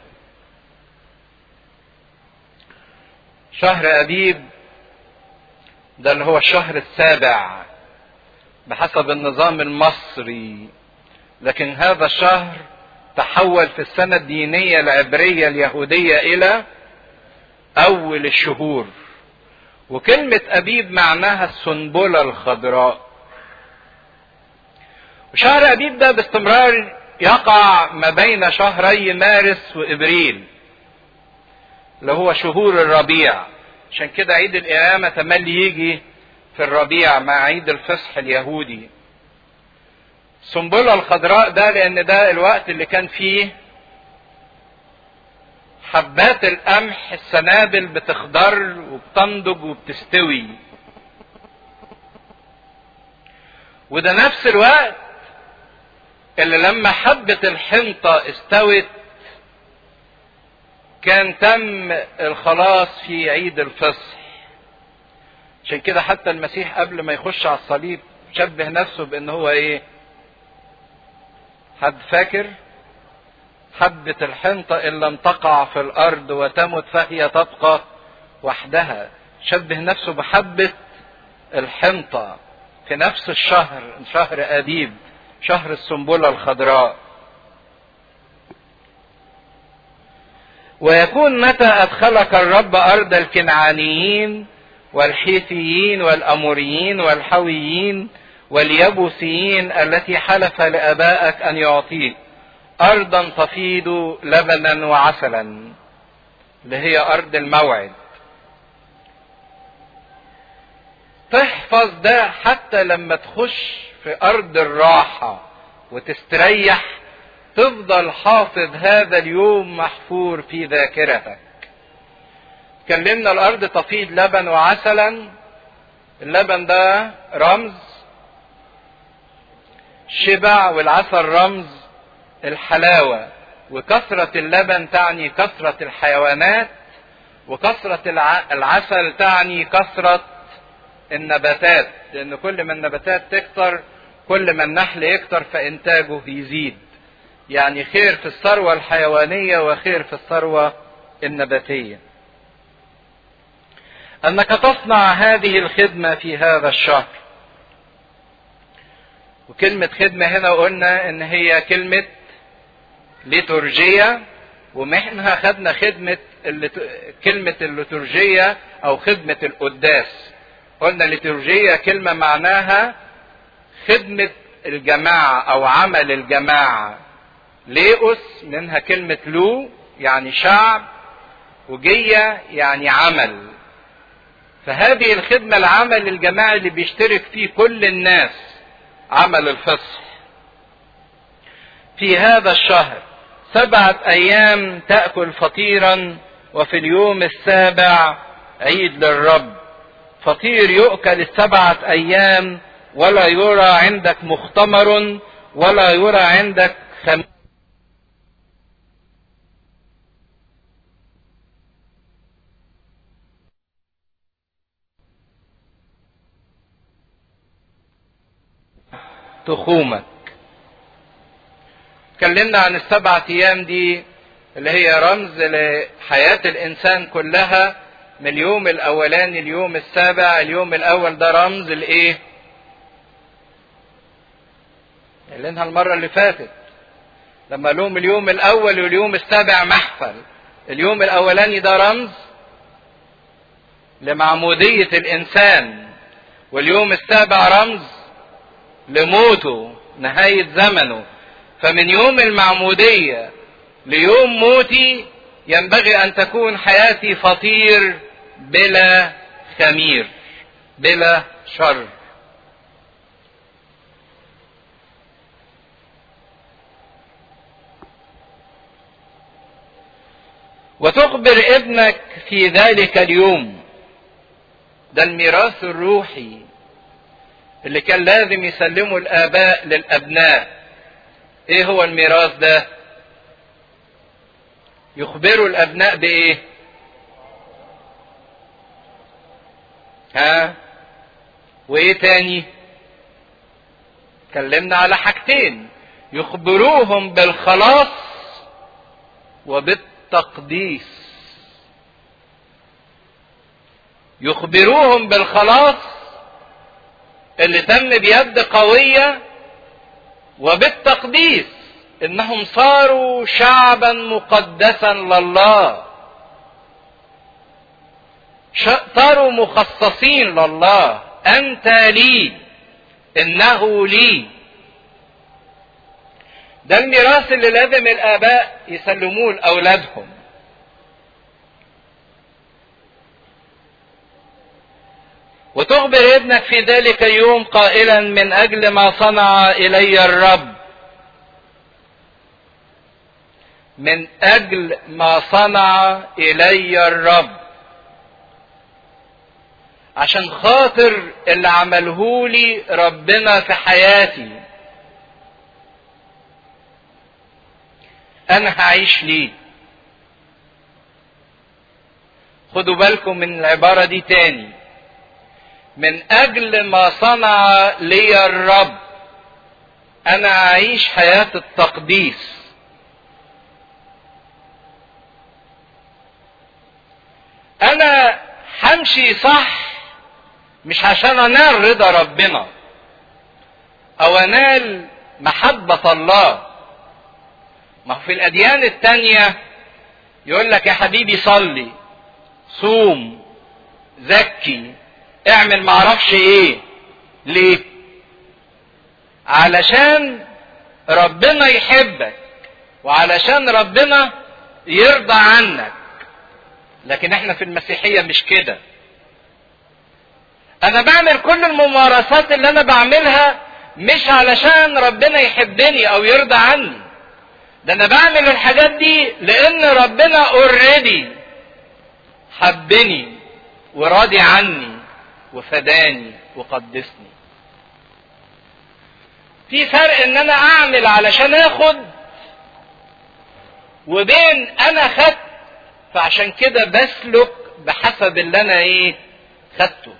شهر أبيب ده اللي هو الشهر السابع بحسب النظام المصري لكن هذا الشهر تحول في السنة الدينية العبرية اليهودية إلى أول الشهور وكلمة أبيب معناها السنبلة الخضراء وشهر أبيب ده باستمرار يقع ما بين شهري مارس وإبريل اللي هو شهور الربيع عشان كده عيد القيامة تملي يجي في الربيع مع عيد الفصح اليهودي السنبلة الخضراء ده لأن ده الوقت اللي كان فيه حبات القمح السنابل بتخضر وبتنضج وبتستوي وده نفس الوقت اللي لما حبة الحنطة استوت كان تم الخلاص في عيد الفصح عشان كده حتى المسيح قبل ما يخش على الصليب شبه نفسه بان هو ايه حد فاكر حبة الحنطة إن لم تقع في الأرض وتمت فهي تبقى وحدها شبه نفسه بحبة الحنطة في نفس الشهر شهر أبيب شهر السنبلة الخضراء ويكون متى أدخلك الرب أرض الكنعانيين والحيثيين والأموريين والحويين واليبوسيين التي حلف لآبائك أن يعطيك أرضا تفيض لبنا وعسلا اللي هي أرض الموعد تحفظ ده حتى لما تخش في أرض الراحة وتستريح تفضل حافظ هذا اليوم محفور في ذاكرتك كلمنا الأرض تفيض لبن وعسلا اللبن ده رمز شبع والعسل رمز الحلاوة وكثرة اللبن تعني كثرة الحيوانات وكثرة العسل تعني كثرة النباتات لأن كل ما النباتات تكتر كل ما النحل يكتر فإنتاجه يزيد يعني خير في الثروة الحيوانية وخير في الثروة النباتية أنك تصنع هذه الخدمة في هذا الشهر وكلمة خدمة هنا قلنا إن هي كلمة ليتورجية ومنها خدنا خدمة اللت... كلمة الليتورجية أو خدمة القداس قلنا الليتورجية كلمة معناها خدمة الجماعة أو عمل الجماعة ليئوس منها كلمة لو يعني شعب وجية يعني عمل فهذه الخدمة العمل الجماعي اللي بيشترك فيه كل الناس عمل الفصح في هذا الشهر سبعة أيام تأكل فطيرا وفي اليوم السابع عيد للرب فطير يؤكل السبعة أيام ولا يرى عندك مختمر ولا يرى عندك خمير تخومك اتكلمنا عن السبعة ايام دي اللي هي رمز لحياة الانسان كلها من اليوم الاولاني اليوم السابع اليوم الاول ده رمز لايه قلناها المرة اللي فاتت لما لهم اليوم الاول واليوم السابع محفل اليوم الاولاني ده رمز لمعمودية الانسان واليوم السابع رمز لموته نهاية زمنه فمن يوم المعمودية ليوم موتي ينبغي أن تكون حياتي فطير بلا خمير بلا شر وتخبر ابنك في ذلك اليوم ده الميراث الروحي اللي كان لازم يسلمه الآباء للأبناء إيه هو الميراث ده؟ يخبروا الأبناء بإيه؟ ها؟ وإيه تاني؟ اتكلمنا على حاجتين يخبروهم بالخلاص وبالتقديس يخبروهم بالخلاص اللي تم بيد قوية وبالتقديس انهم صاروا شعبا مقدسا لله صاروا مخصصين لله انت لي انه لي ده الميراث اللي لازم الاباء يسلموه لاولادهم وتخبر ابنك في ذلك اليوم قائلا من اجل ما صنع الي الرب من اجل ما صنع الي الرب عشان خاطر اللي عملهولي ربنا في حياتي انا هعيش ليه خدوا بالكم من العبارة دي تاني من اجل ما صنع لي الرب انا اعيش حياة التقديس انا همشي صح مش عشان انال رضا ربنا او انال محبة الله ما هو في الاديان التانية يقول لك يا حبيبي صلي صوم زكي اعمل معرفش ايه ليه علشان ربنا يحبك وعلشان ربنا يرضى عنك لكن احنا في المسيحية مش كده انا بعمل كل الممارسات اللي انا بعملها مش علشان ربنا يحبني او يرضى عني ده انا بعمل الحاجات دي لان ربنا اوريدي حبني وراضي عني وفداني وقدسني في فرق ان انا اعمل علشان اخد وبين انا خدت فعشان كده بسلك بحسب اللي انا ايه خدته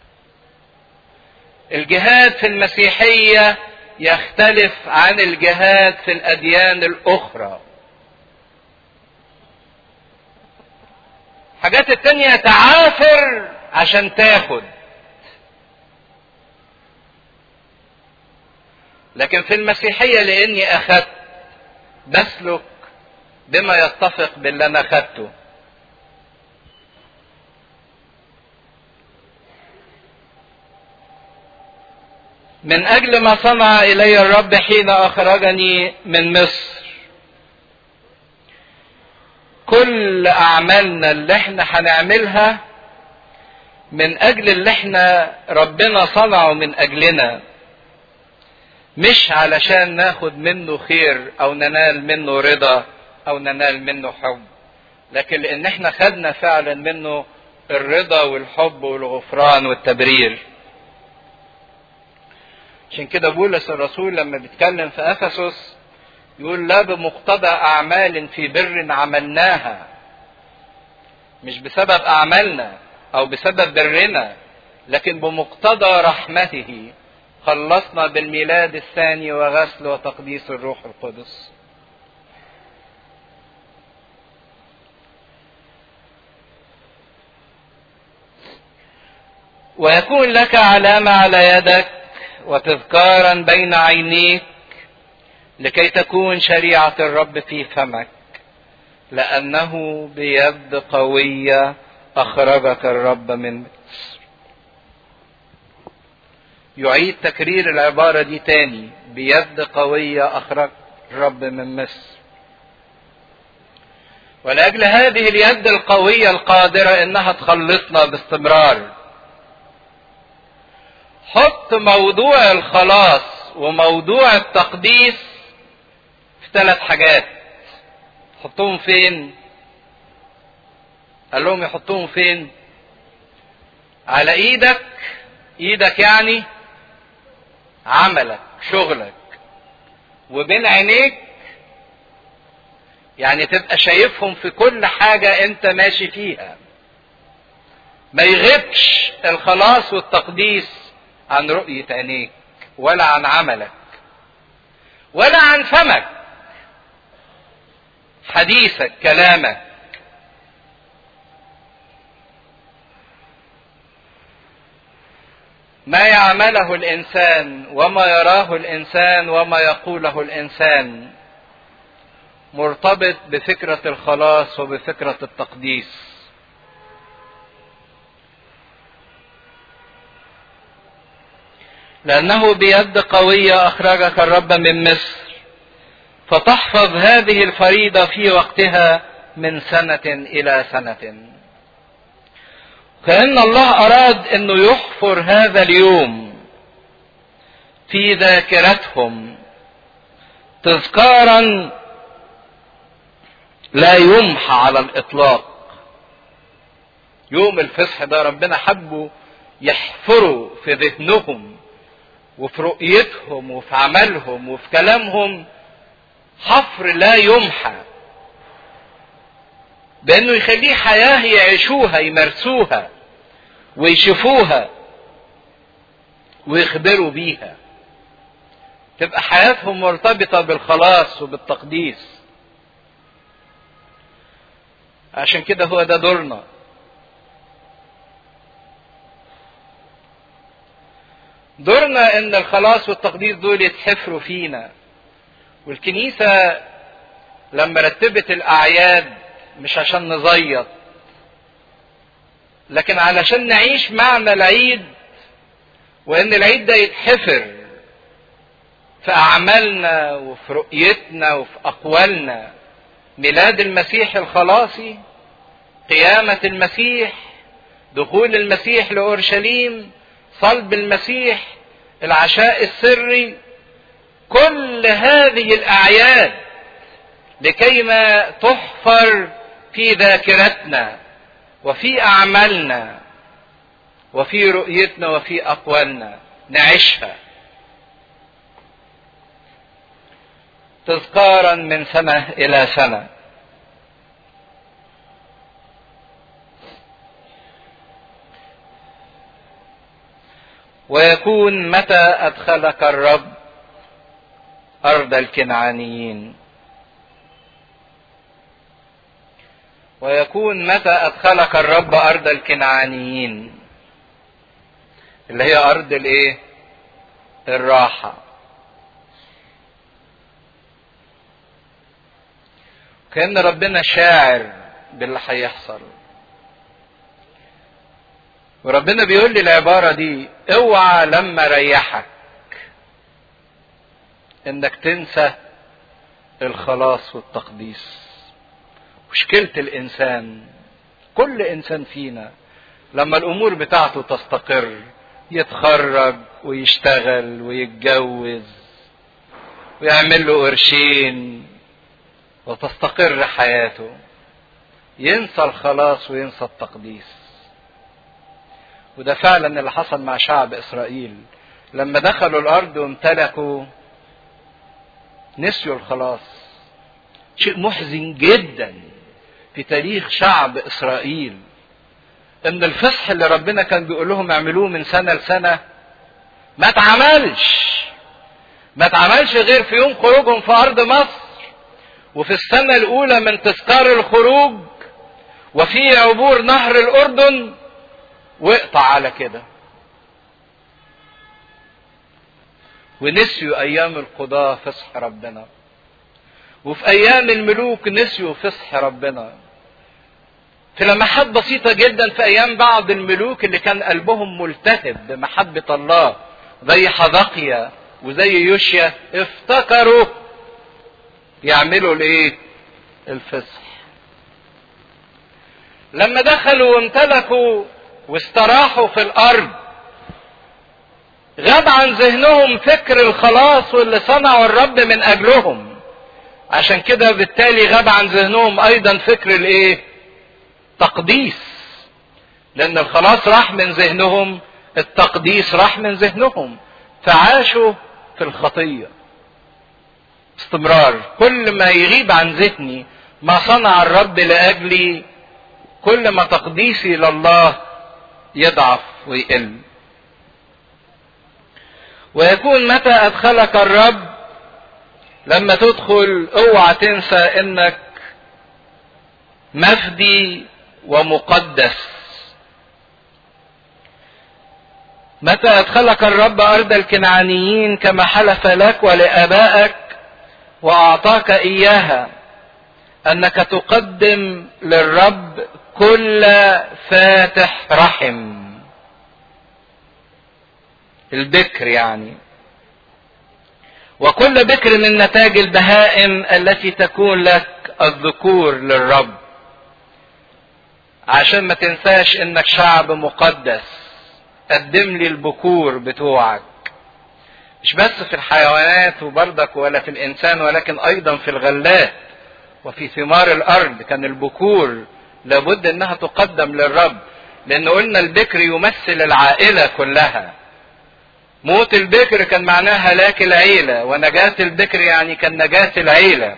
الجهاد في المسيحية يختلف عن الجهاد في الاديان الاخرى حاجات التانية تعافر عشان تاخد لكن في المسيحية لاني اخدت بسلك بما يتفق باللي انا اخدته من اجل ما صنع الي الرب حين اخرجني من مصر كل اعمالنا اللي احنا هنعملها من اجل اللي احنا ربنا صنعه من اجلنا مش علشان ناخد منه خير او ننال منه رضا او ننال منه حب لكن لان احنا خدنا فعلا منه الرضا والحب والغفران والتبرير عشان كده بولس الرسول لما بيتكلم في افسس يقول لا بمقتضى اعمال في بر عملناها مش بسبب اعمالنا او بسبب برنا لكن بمقتضى رحمته خلصنا بالميلاد الثاني وغسل وتقديس الروح القدس ويكون لك علامة على يدك وتذكارا بين عينيك لكي تكون شريعة الرب في فمك لأنه بيد قوية أخرجك الرب من مصر يعيد تكرير العبارة دي تاني بيد قوية أخرج الرب من مصر ولأجل هذه اليد القوية القادرة إنها تخلصنا باستمرار حط موضوع الخلاص وموضوع التقديس في ثلاث حاجات حطهم فين قال لهم يحطوهم فين على ايدك ايدك يعني عملك شغلك وبين عينيك يعني تبقى شايفهم في كل حاجة انت ماشي فيها ما يغيبش الخلاص والتقديس عن رؤية عينيك ولا عن عملك ولا عن فمك حديثك كلامك ما يعمله الانسان وما يراه الانسان وما يقوله الانسان مرتبط بفكره الخلاص وبفكره التقديس لانه بيد قويه اخرجك الرب من مصر فتحفظ هذه الفريضه في وقتها من سنه الى سنه كأن الله أراد أنه يحفر هذا اليوم في ذاكرتهم تذكارا لا يمحى على الإطلاق يوم الفصح ده ربنا حبه يحفروا في ذهنهم وفي رؤيتهم وفي عملهم وفي كلامهم حفر لا يمحى بانه يخليه حياه يعيشوها يمارسوها ويشوفوها ويخبروا بيها تبقى حياتهم مرتبطه بالخلاص وبالتقديس عشان كده هو ده دورنا دورنا ان الخلاص والتقديس دول يتحفروا فينا والكنيسه لما رتبت الاعياد مش عشان نزيط لكن علشان نعيش معنى العيد وان العيد ده يتحفر في اعمالنا وفي رؤيتنا وفي اقوالنا ميلاد المسيح الخلاصي قيامه المسيح دخول المسيح لاورشليم صلب المسيح العشاء السري كل هذه الاعياد لكيما تحفر في ذاكرتنا وفي اعمالنا وفي رؤيتنا وفي اقوالنا نعيشها تذكارا من سنه الى سنه ويكون متى ادخلك الرب ارض الكنعانيين ويكون متى ادخلك الرب ارض الكنعانيين اللي هي ارض الايه الراحه كان ربنا شاعر باللي هيحصل وربنا بيقول لي العبارة دي اوعى لما ريحك انك تنسى الخلاص والتقديس مشكلة الانسان كل انسان فينا لما الامور بتاعته تستقر يتخرج ويشتغل ويتجوز ويعمل له قرشين وتستقر حياته ينسى الخلاص وينسى التقديس وده فعلا اللي حصل مع شعب اسرائيل لما دخلوا الارض وامتلكوا نسيوا الخلاص شيء محزن جدا في تاريخ شعب اسرائيل ان الفصح اللي ربنا كان بيقول لهم اعملوه من سنه لسنه ما اتعملش ما اتعملش غير في يوم خروجهم في ارض مصر وفي السنه الاولى من تذكار الخروج وفي عبور نهر الاردن واقطع على كده ونسيوا ايام القضاة فصح ربنا وفي ايام الملوك نسيوا فصح ربنا في لمحات بسيطة جدا في ايام بعض الملوك اللي كان قلبهم ملتهب بمحبة الله زي حذقيا وزي يوشيا افتكروا يعملوا الايه الفصح لما دخلوا وامتلكوا واستراحوا في الارض غاب عن ذهنهم فكر الخلاص واللي صنعه الرب من اجلهم عشان كده بالتالي غاب عن ذهنهم ايضا فكر الايه تقديس لان الخلاص راح من ذهنهم التقديس راح من ذهنهم فعاشوا في الخطيه استمرار كل ما يغيب عن ذهني ما صنع الرب لاجلي كل ما تقديسي لله يضعف ويقل ويكون متى ادخلك الرب لما تدخل اوعى تنسى انك مفدي ومقدس متى ادخلك الرب ارض الكنعانيين كما حلف لك ولابائك واعطاك اياها انك تقدم للرب كل فاتح رحم البكر يعني وكل بكر من نتاج البهائم التي تكون لك الذكور للرب عشان ما تنساش انك شعب مقدس قدم لي البكور بتوعك مش بس في الحيوانات وبرضك ولا في الانسان ولكن ايضا في الغلات وفي ثمار الارض كان البكور لابد انها تقدم للرب لان قلنا البكر يمثل العائله كلها موت البكر كان معناه هلاك العيله ونجاه البكر يعني كان نجاه العيله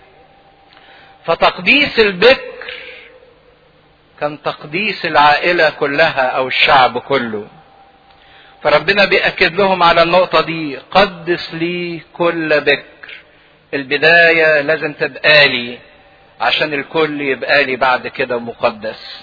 فتقديس البكر كان تقديس العائله كلها او الشعب كله فربنا بيأكد لهم على النقطة دي قدس لي كل بكر البداية لازم تبقى لي عشان الكل يبقى لي بعد كده مقدس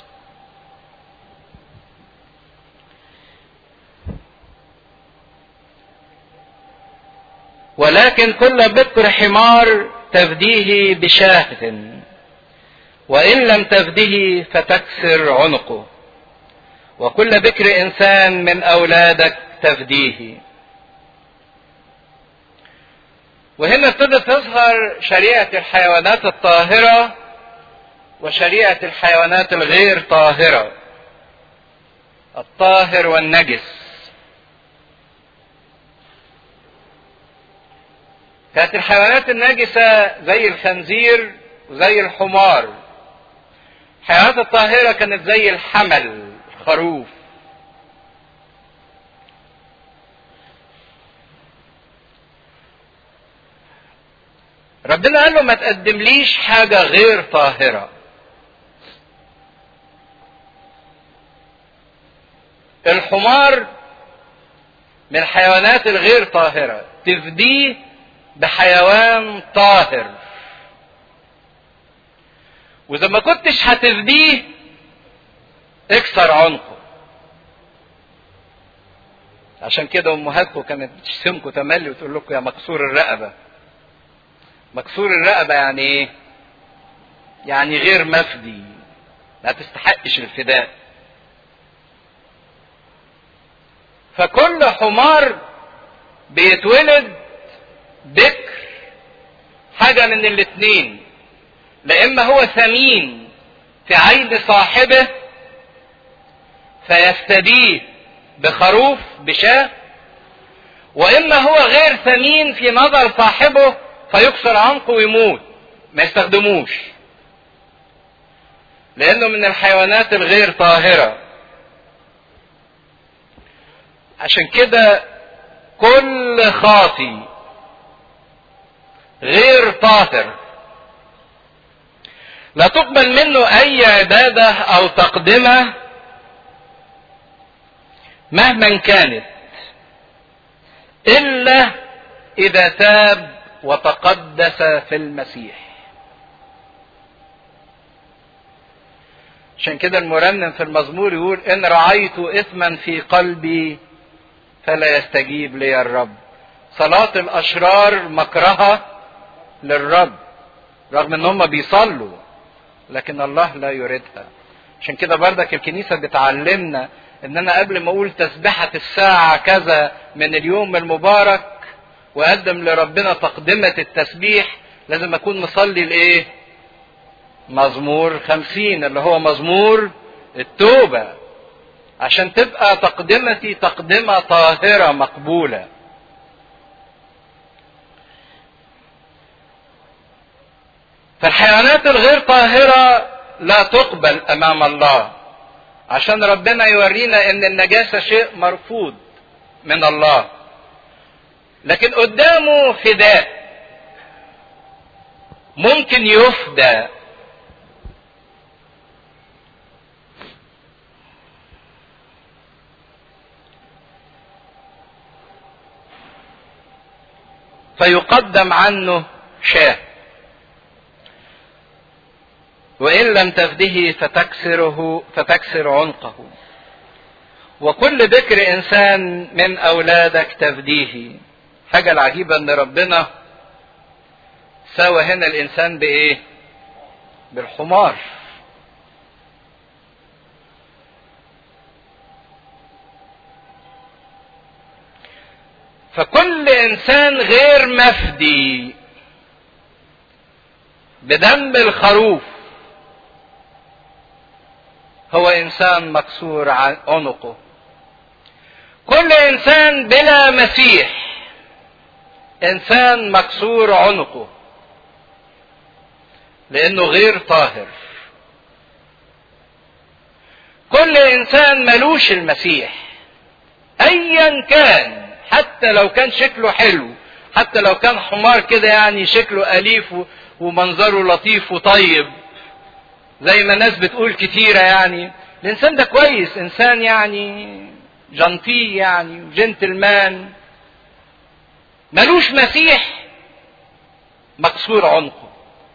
ولكن كل بكر حمار تفديه بشاة وإن لم تفده فتكسر عنقه وكل بكر إنسان من أولادك تفديه وهنا ابتدت تظهر شريعة الحيوانات الطاهرة وشريعة الحيوانات الغير طاهرة الطاهر والنجس كانت الحيوانات النجسة زي الخنزير وزي الحمار الحيوانات الطاهرة كانت زي الحمل الخروف ربنا قال له ما تقدمليش حاجة غير طاهرة الحمار من الحيوانات الغير طاهرة تفديه بحيوان طاهر واذا ما كنتش هتفديه اكسر عنقه عشان كده امهاتكم كانت بتشتمكم تملي وتقول لكم يا مكسور الرقبه مكسور الرقبه يعني ايه يعني غير مفدي لا تستحقش الفداء فكل حمار بيتولد بكر حاجة من الاتنين لا إما هو ثمين في عين صاحبه فيفتديه بخروف بشاه وإما هو غير ثمين في نظر صاحبه فيكسر عنقه ويموت ما يستخدموش لأنه من الحيوانات الغير طاهرة عشان كده كل خاطي غير طاهر لا تقبل منه اي عباده او تقدمه مهما كانت الا اذا تاب وتقدس في المسيح عشان كده المرنم في المزمور يقول ان رعيت اثما في قلبي فلا يستجيب لي الرب صلاة الاشرار مكرهة للرب رغم ان هم بيصلوا لكن الله لا يريدها عشان كده بردك الكنيسة بتعلمنا ان انا قبل ما اقول تسبحة الساعة كذا من اليوم المبارك واقدم لربنا تقدمة التسبيح لازم اكون مصلي الايه مزمور خمسين اللي هو مزمور التوبة عشان تبقى تقدمتي تقدمة طاهرة مقبولة فالحيوانات الغير طاهرة لا تقبل أمام الله عشان ربنا يورينا ان النجاسة شيء مرفوض من الله لكن قدامه فداء ممكن يفدى فيقدم عنه شاه وإن لم تفده فتكسره فتكسر عنقه وكل ذكر إنسان من أولادك تفديه حاجة العجيبة إن ربنا سوى هنا الإنسان بإيه؟ بالحمار فكل إنسان غير مفدي بدم الخروف هو انسان مكسور عنقه كل انسان بلا مسيح انسان مكسور عنقه لانه غير طاهر كل انسان ملوش المسيح ايا كان حتى لو كان شكله حلو حتى لو كان حمار كده يعني شكله اليف ومنظره لطيف وطيب زي ما الناس بتقول كتيرة يعني الانسان ده كويس انسان يعني جنتي يعني جنتلمان ملوش مسيح مكسور عنقه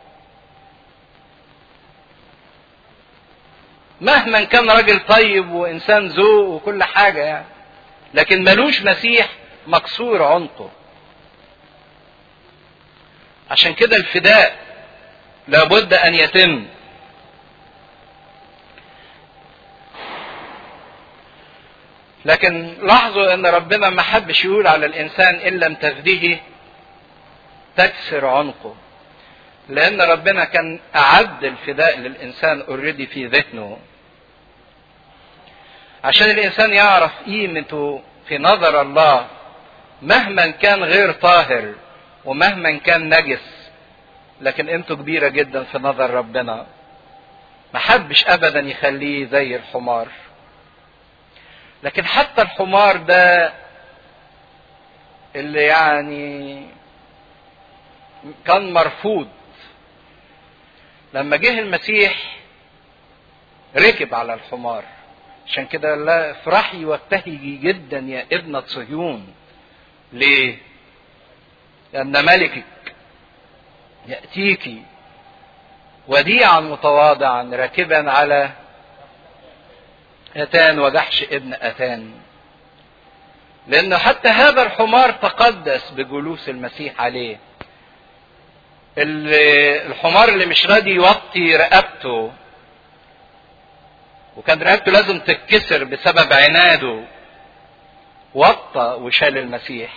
مهما كان راجل طيب وانسان ذوق وكل حاجه يعني لكن ملوش مسيح مكسور عنقه عشان كده الفداء لابد ان يتم لكن لاحظوا ان ربنا ما حبش يقول على الانسان ان لم تفديه تكسر عنقه لان ربنا كان اعد الفداء للانسان اوريدي في ذهنه عشان الانسان يعرف قيمته في نظر الله مهما كان غير طاهر ومهما كان نجس لكن قيمته كبيرة جدا في نظر ربنا ما حبش ابدا يخليه زي الحمار لكن حتى الحمار ده اللي يعني كان مرفوض لما جه المسيح ركب على الحمار عشان كده لا افرحي وابتهجي جدا يا ابنة صهيون ليه؟ لأن ملكك يأتيك وديعا متواضعا راكبا على أتان وجحش ابن أتان لأن حتى هذا الحمار تقدس بجلوس المسيح عليه الحمار اللي مش راضي يوطي رقبته وكان رقبته لازم تتكسر بسبب عناده وطى وشال المسيح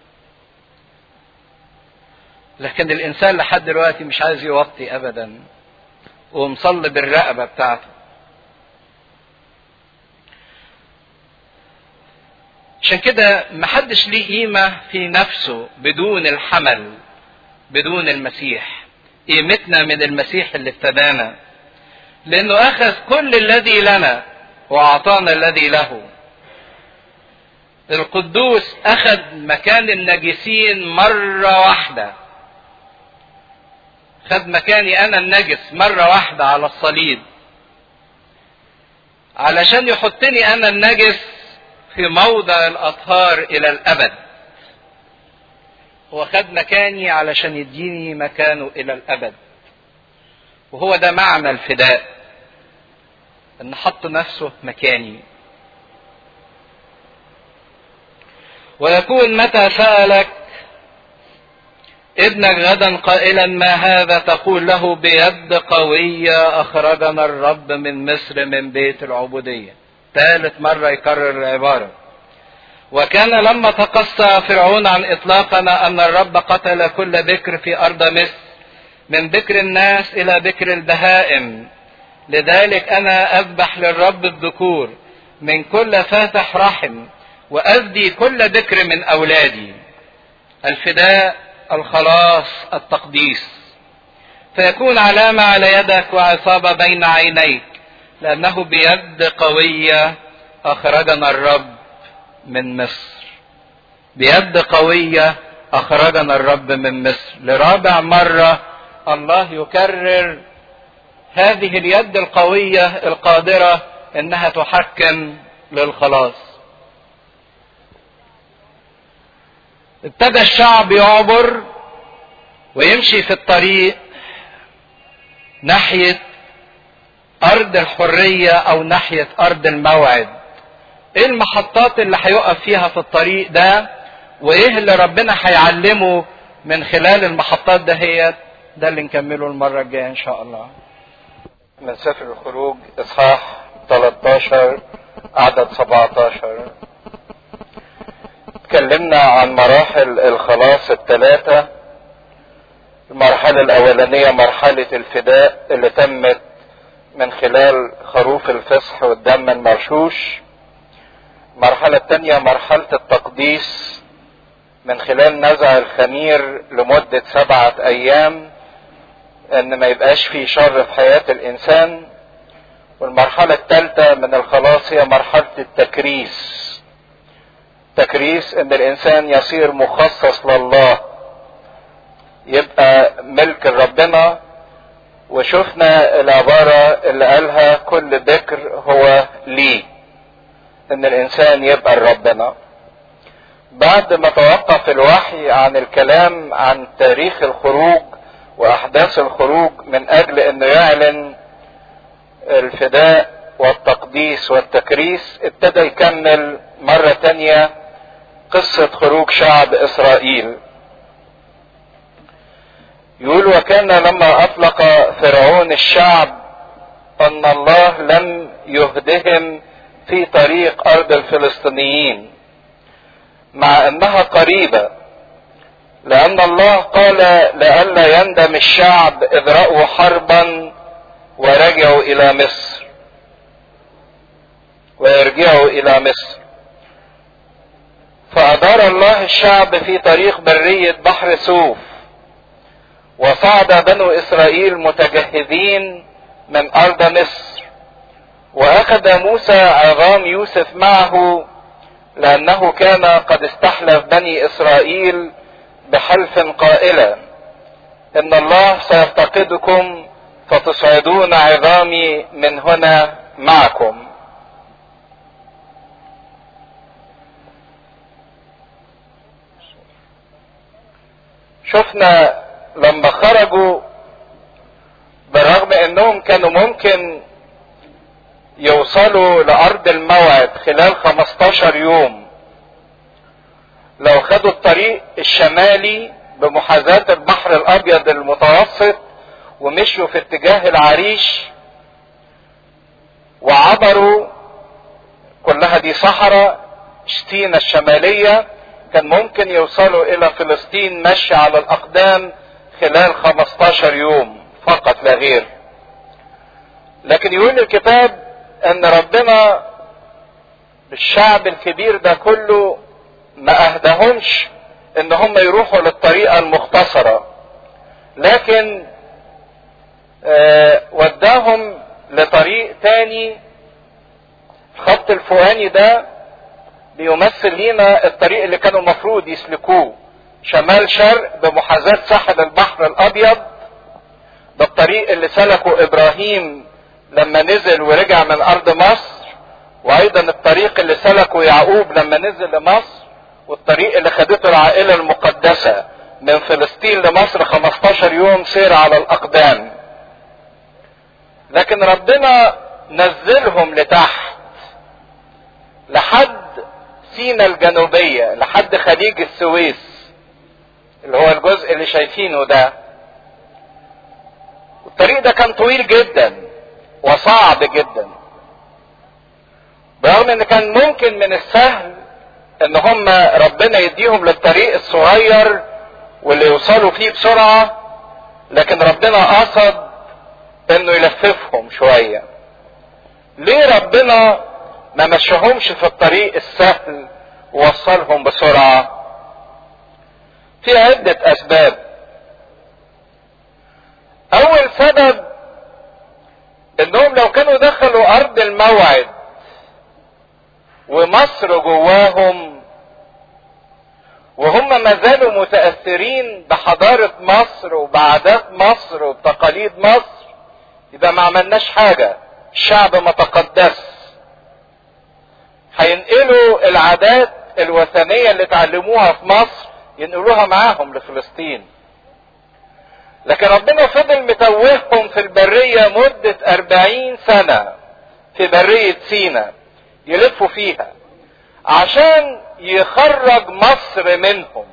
لكن الانسان لحد دلوقتي مش عايز يوطي ابدا ومصلي بالرقبه بتاعته عشان كده محدش ليه قيمة في نفسه بدون الحمل بدون المسيح قيمتنا من المسيح اللي ابتدانا لانه اخذ كل الذي لنا واعطانا الذي له القدوس اخذ مكان النجسين مرة واحدة خد مكاني انا النجس مرة واحدة على الصليب علشان يحطني انا النجس في موضع الاطهار الى الابد هو خد مكاني علشان يديني مكانه الى الابد وهو ده معنى الفداء ان حط نفسه مكاني ويكون متى سألك ابنك غدا قائلا ما هذا تقول له بيد قوية أخرجنا الرب من مصر من بيت العبودية ثالث مرة يكرر العبارة وكان لما تقصى فرعون عن إطلاقنا أن الرب قتل كل بكر في أرض مصر من بكر الناس إلى بكر البهائم لذلك أنا أذبح للرب الذكور من كل فاتح رحم وأفدي كل بكر من أولادي الفداء الخلاص التقديس فيكون علامة على يدك وعصابة بين عينيك لأنه بيد قوية أخرجنا الرب من مصر بيد قوية أخرجنا الرب من مصر لرابع مرة الله يكرر هذه اليد القوية القادرة انها تحكم للخلاص ابتدى الشعب يعبر ويمشي في الطريق ناحية أرض الحرية أو ناحية أرض الموعد. إيه المحطات اللي هيقف فيها في الطريق ده؟ وإيه اللي ربنا هيعلمه من خلال المحطات دهيت؟ ده اللي نكمله المرة الجاية إن شاء الله. من سفر الخروج إصحاح 13 عدد 17 اتكلمنا عن مراحل الخلاص الثلاثة المرحلة الأولانية مرحلة الفداء اللي تمت من خلال خروف الفصح والدم المرشوش المرحلة الثانية مرحلة التقديس من خلال نزع الخمير لمدة سبعة أيام إن ما يبقاش في شر في حياة الإنسان والمرحلة الثالثة من الخلاص هي مرحلة التكريس تكريس إن الإنسان يصير مخصص لله يبقى ملك ربنا وشفنا العبارة اللي قالها كل ذكر هو لي ان الانسان يبقى لربنا بعد ما توقف الوحي عن الكلام عن تاريخ الخروج واحداث الخروج من اجل انه يعلن الفداء والتقديس والتكريس ابتدى يكمل مرة تانية قصة خروج شعب اسرائيل يقول وكان لما اطلق فرعون الشعب ان الله لم يهدهم في طريق ارض الفلسطينيين مع انها قريبه لان الله قال لئلا يندم الشعب اذ راوا حربا ورجعوا الى مصر ويرجعوا الى مصر فادار الله الشعب في طريق بريه بحر سوف وصعد بنو اسرائيل متجهزين من ارض مصر واخذ موسى عظام يوسف معه لانه كان قد استحلف بني اسرائيل بحلف قائلا ان الله سيفتقدكم فتصعدون عظامي من هنا معكم شفنا لما خرجوا بالرغم انهم كانوا ممكن يوصلوا لارض الموعد خلال 15 يوم لو خدوا الطريق الشمالي بمحاذاة البحر الابيض المتوسط ومشوا في اتجاه العريش وعبروا كلها دي صحراء شتينا الشمالية كان ممكن يوصلوا الى فلسطين مشي على الاقدام خلال 15 يوم فقط لا غير لكن يقول الكتاب ان ربنا الشعب الكبير ده كله ما اهدهمش ان هم يروحوا للطريقة المختصرة لكن آه وداهم لطريق تاني الخط الفوقاني ده بيمثل لينا الطريق اللي كانوا المفروض يسلكوه شمال شرق بمحاذاة ساحل البحر الابيض ده الطريق اللي سلكه ابراهيم لما نزل ورجع من ارض مصر وايضا الطريق اللي سلكه يعقوب لما نزل لمصر والطريق اللي خدته العائلة المقدسة من فلسطين لمصر 15 يوم سير على الاقدام لكن ربنا نزلهم لتحت لحد سينا الجنوبية لحد خليج السويس اللي هو الجزء اللي شايفينه ده الطريق ده كان طويل جدا وصعب جدا برغم ان كان ممكن من السهل ان هم ربنا يديهم للطريق الصغير واللي يوصلوا فيه بسرعة لكن ربنا قصد انه يلففهم شوية ليه ربنا ما مشهمش في الطريق السهل ووصلهم بسرعة في عدة اسباب اول سبب انهم لو كانوا دخلوا ارض الموعد ومصر جواهم وهم ما زالوا متاثرين بحضاره مصر وبعادات مصر وبتقاليد مصر يبقى ما عملناش حاجه الشعب ما تقدس هينقلوا العادات الوثنيه اللي اتعلموها في مصر ينقلوها معاهم لفلسطين لكن ربنا فضل متوههم في البرية مدة أربعين سنة في برية سينا يلفوا فيها عشان يخرج مصر منهم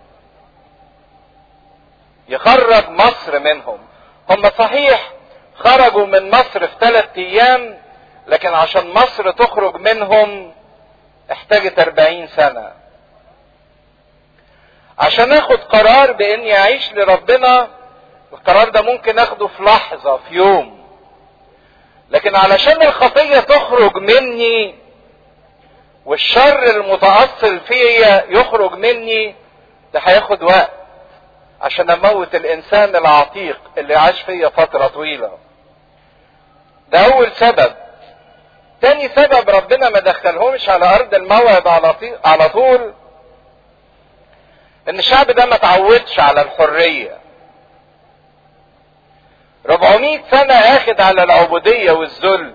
يخرج مصر منهم هم صحيح خرجوا من مصر في ثلاث ايام لكن عشان مصر تخرج منهم احتاجت اربعين سنة عشان اخد قرار باني اعيش لربنا القرار ده ممكن اخده في لحظة في يوم لكن علشان الخطية تخرج مني والشر المتأصل فيا يخرج مني ده هياخد وقت عشان اموت الانسان العتيق اللي عاش فيا فترة طويلة ده اول سبب تاني سبب ربنا ما دخلهمش على ارض الموعد على طول ان الشعب ده ما تعودش على الحرية 400 سنة اخد على العبودية والذل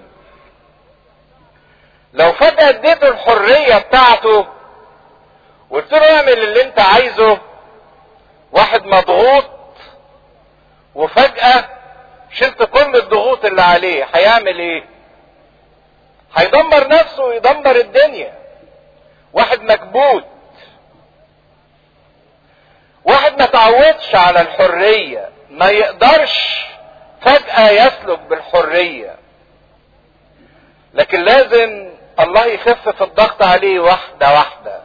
لو فجأة اديته الحرية بتاعته وقلت له اعمل اللي انت عايزه واحد مضغوط وفجأة شلت كل الضغوط اللي عليه هيعمل ايه هيدمر نفسه ويدمر الدنيا واحد مكبوت واحد ما تعودش على الحرية ما يقدرش فجأة يسلك بالحرية لكن لازم الله يخفف الضغط عليه واحدة واحدة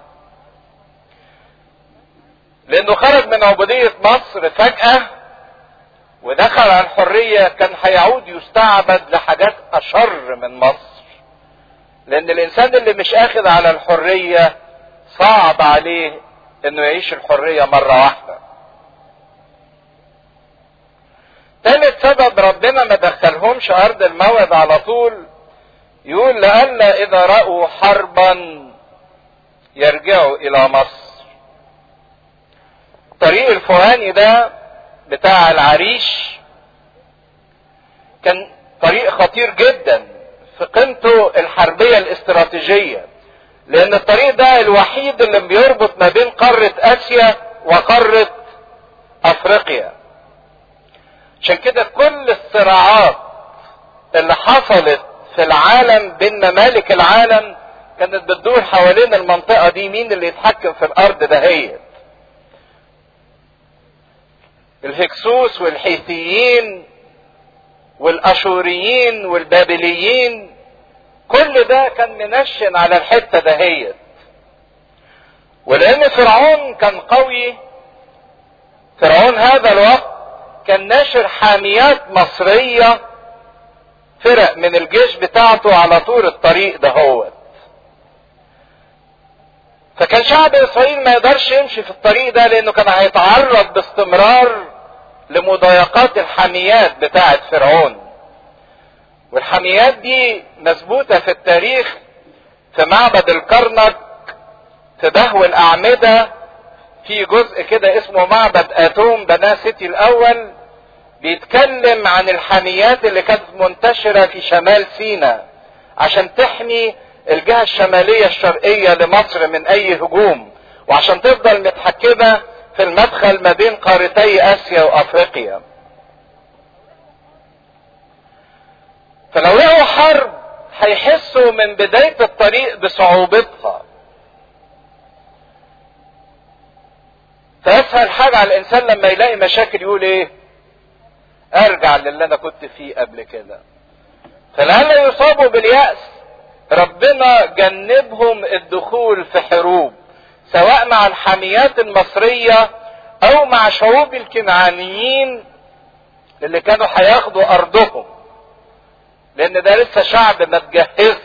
لانه خرج من عبودية مصر فجأة ودخل على الحرية كان هيعود يستعبد لحاجات اشر من مصر لان الانسان اللي مش اخذ على الحرية صعب عليه انه يعيش الحرية مرة واحدة ثالث سبب ربنا ما دخلهمش ارض الموعد على طول يقول لئلا اذا رأوا حربا يرجعوا الى مصر الطريق الفوهاني ده بتاع العريش كان طريق خطير جدا في قيمته الحربية الاستراتيجية لان الطريق ده الوحيد اللي بيربط ما بين قارة اسيا وقارة افريقيا عشان كده كل الصراعات اللي حصلت في العالم بين ممالك العالم كانت بتدور حوالين المنطقة دي مين اللي يتحكم في الارض دهيت الهكسوس والحيثيين والاشوريين والبابليين كل ده كان منشن على الحتة دهيت ولان فرعون كان قوي فرعون هذا الوقت كان ناشر حاميات مصرية فرق من الجيش بتاعته على طول الطريق دهوت فكان شعب اسرائيل ما يقدرش يمشي في الطريق ده لانه كان هيتعرض باستمرار لمضايقات الحاميات بتاعه فرعون والحاميات دي مثبوتة في التاريخ في معبد الكرنك في دهو الأعمدة في جزء كده اسمه معبد آتوم بناه سيتي الأول بيتكلم عن الحاميات اللي كانت منتشرة في شمال سيناء عشان تحمي الجهة الشمالية الشرقية لمصر من أي هجوم وعشان تفضل متحكمة في المدخل ما بين قارتي آسيا وأفريقيا فلو لقوا حرب هيحسوا من بداية الطريق بصعوبتها فأسهل حاجة على الإنسان لما يلاقي مشاكل يقول إيه؟ أرجع للي أنا كنت فيه قبل كده. فلعل يصابوا باليأس ربنا جنبهم الدخول في حروب سواء مع الحاميات المصرية أو مع شعوب الكنعانيين اللي كانوا هياخدوا أرضهم. لان ده لسه شعب ما تجهز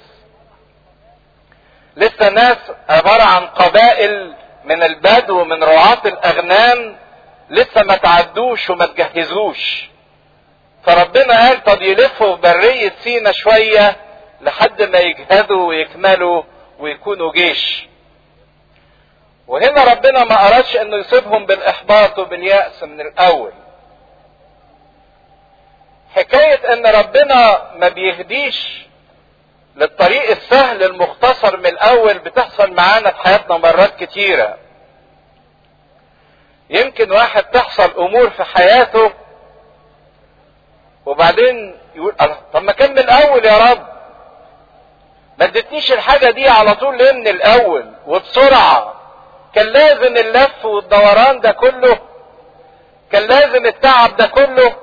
لسه ناس عبارة عن قبائل من البدو ومن رعاة الاغنام لسه ما تعدوش وما تجهزوش فربنا قال طب يلفوا في برية سينا شوية لحد ما يجهزوا ويكملوا ويكونوا جيش وهنا ربنا ما ارادش انه يصيبهم بالاحباط وباليأس من الاول حكاية ان ربنا ما بيهديش للطريق السهل المختصر من الاول بتحصل معانا في حياتنا مرات كتيرة يمكن واحد تحصل امور في حياته وبعدين يقول الله طب ما كان من الاول يا رب ما ادتنيش الحاجة دي على طول ليه من الاول وبسرعة كان لازم اللف والدوران ده كله كان لازم التعب ده كله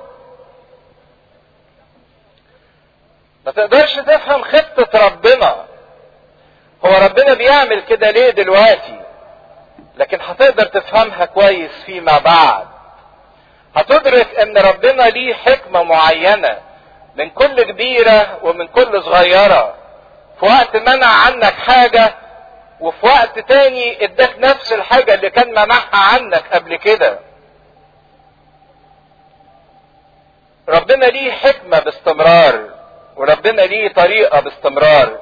ما تقدرش تفهم خطة ربنا هو ربنا بيعمل كده ليه دلوقتي لكن هتقدر تفهمها كويس فيما بعد هتدرك ان ربنا ليه حكمة معينة من كل كبيرة ومن كل صغيرة في وقت منع عنك حاجة وفي وقت تاني اداك نفس الحاجة اللي كان منعها عنك قبل كده ربنا ليه حكمة باستمرار وربنا ليه طريقة باستمرار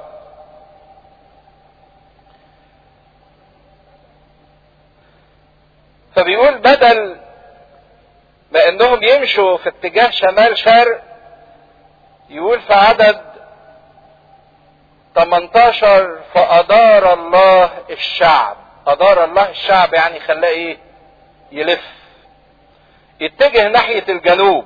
فبيقول بدل ما انهم يمشوا في اتجاه شمال شرق يقول في عدد 18 فأدار الله الشعب أدار الله الشعب يعني خلاه ايه يلف يتجه ناحية الجنوب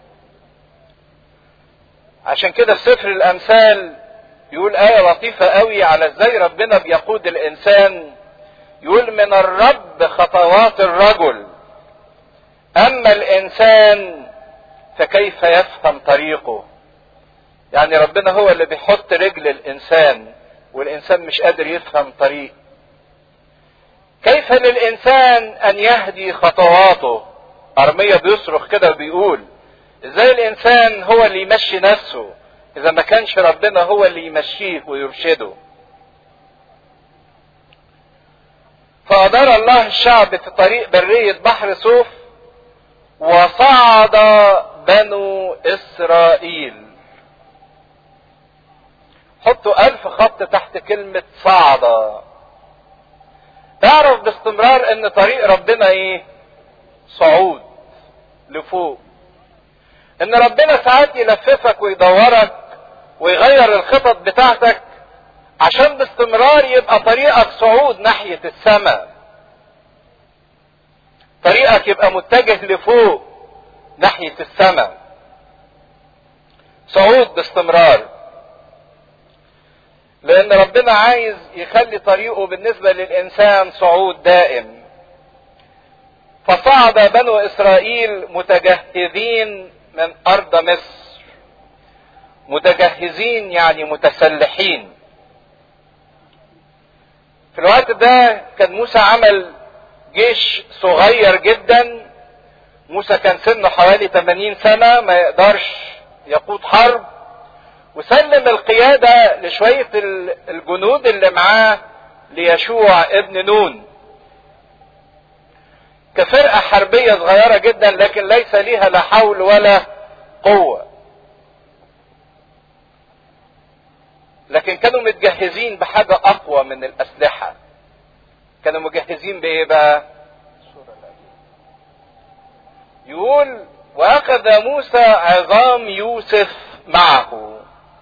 عشان كده في سفر الأمثال يقول آية لطيفة قوي على ازاي ربنا بيقود الإنسان يقول من الرب خطوات الرجل أما الإنسان فكيف يفهم طريقه يعني ربنا هو اللي بيحط رجل الإنسان والإنسان مش قادر يفهم طريق كيف للإنسان أن يهدي خطواته أرمية بيصرخ كده وبيقول ازاي الانسان هو اللي يمشي نفسه اذا ما كانش ربنا هو اللي يمشيه ويرشده فأدار الله الشعب في طريق برية بحر صوف وصعد بنو إسرائيل حطوا ألف خط تحت كلمة صعد اعرف باستمرار ان طريق ربنا ايه صعود لفوق ان ربنا ساعات يلففك ويدورك ويغير الخطط بتاعتك عشان باستمرار يبقى طريقك صعود ناحية السماء طريقك يبقى متجه لفوق ناحية السماء صعود باستمرار لان ربنا عايز يخلي طريقه بالنسبة للانسان صعود دائم فصعد بنو اسرائيل متجهزين من ارض مصر متجهزين يعني متسلحين في الوقت ده كان موسى عمل جيش صغير جدا موسى كان سنه حوالي 80 سنة ما يقدرش يقود حرب وسلم القيادة لشوية الجنود اللي معاه ليشوع ابن نون كفرقة حربية صغيرة جدا لكن ليس ليها لا حول ولا قوة لكن كانوا متجهزين بحاجة أقوى من الأسلحة كانوا مجهزين بإيه بقى؟ يقول وأخذ موسى عظام يوسف معه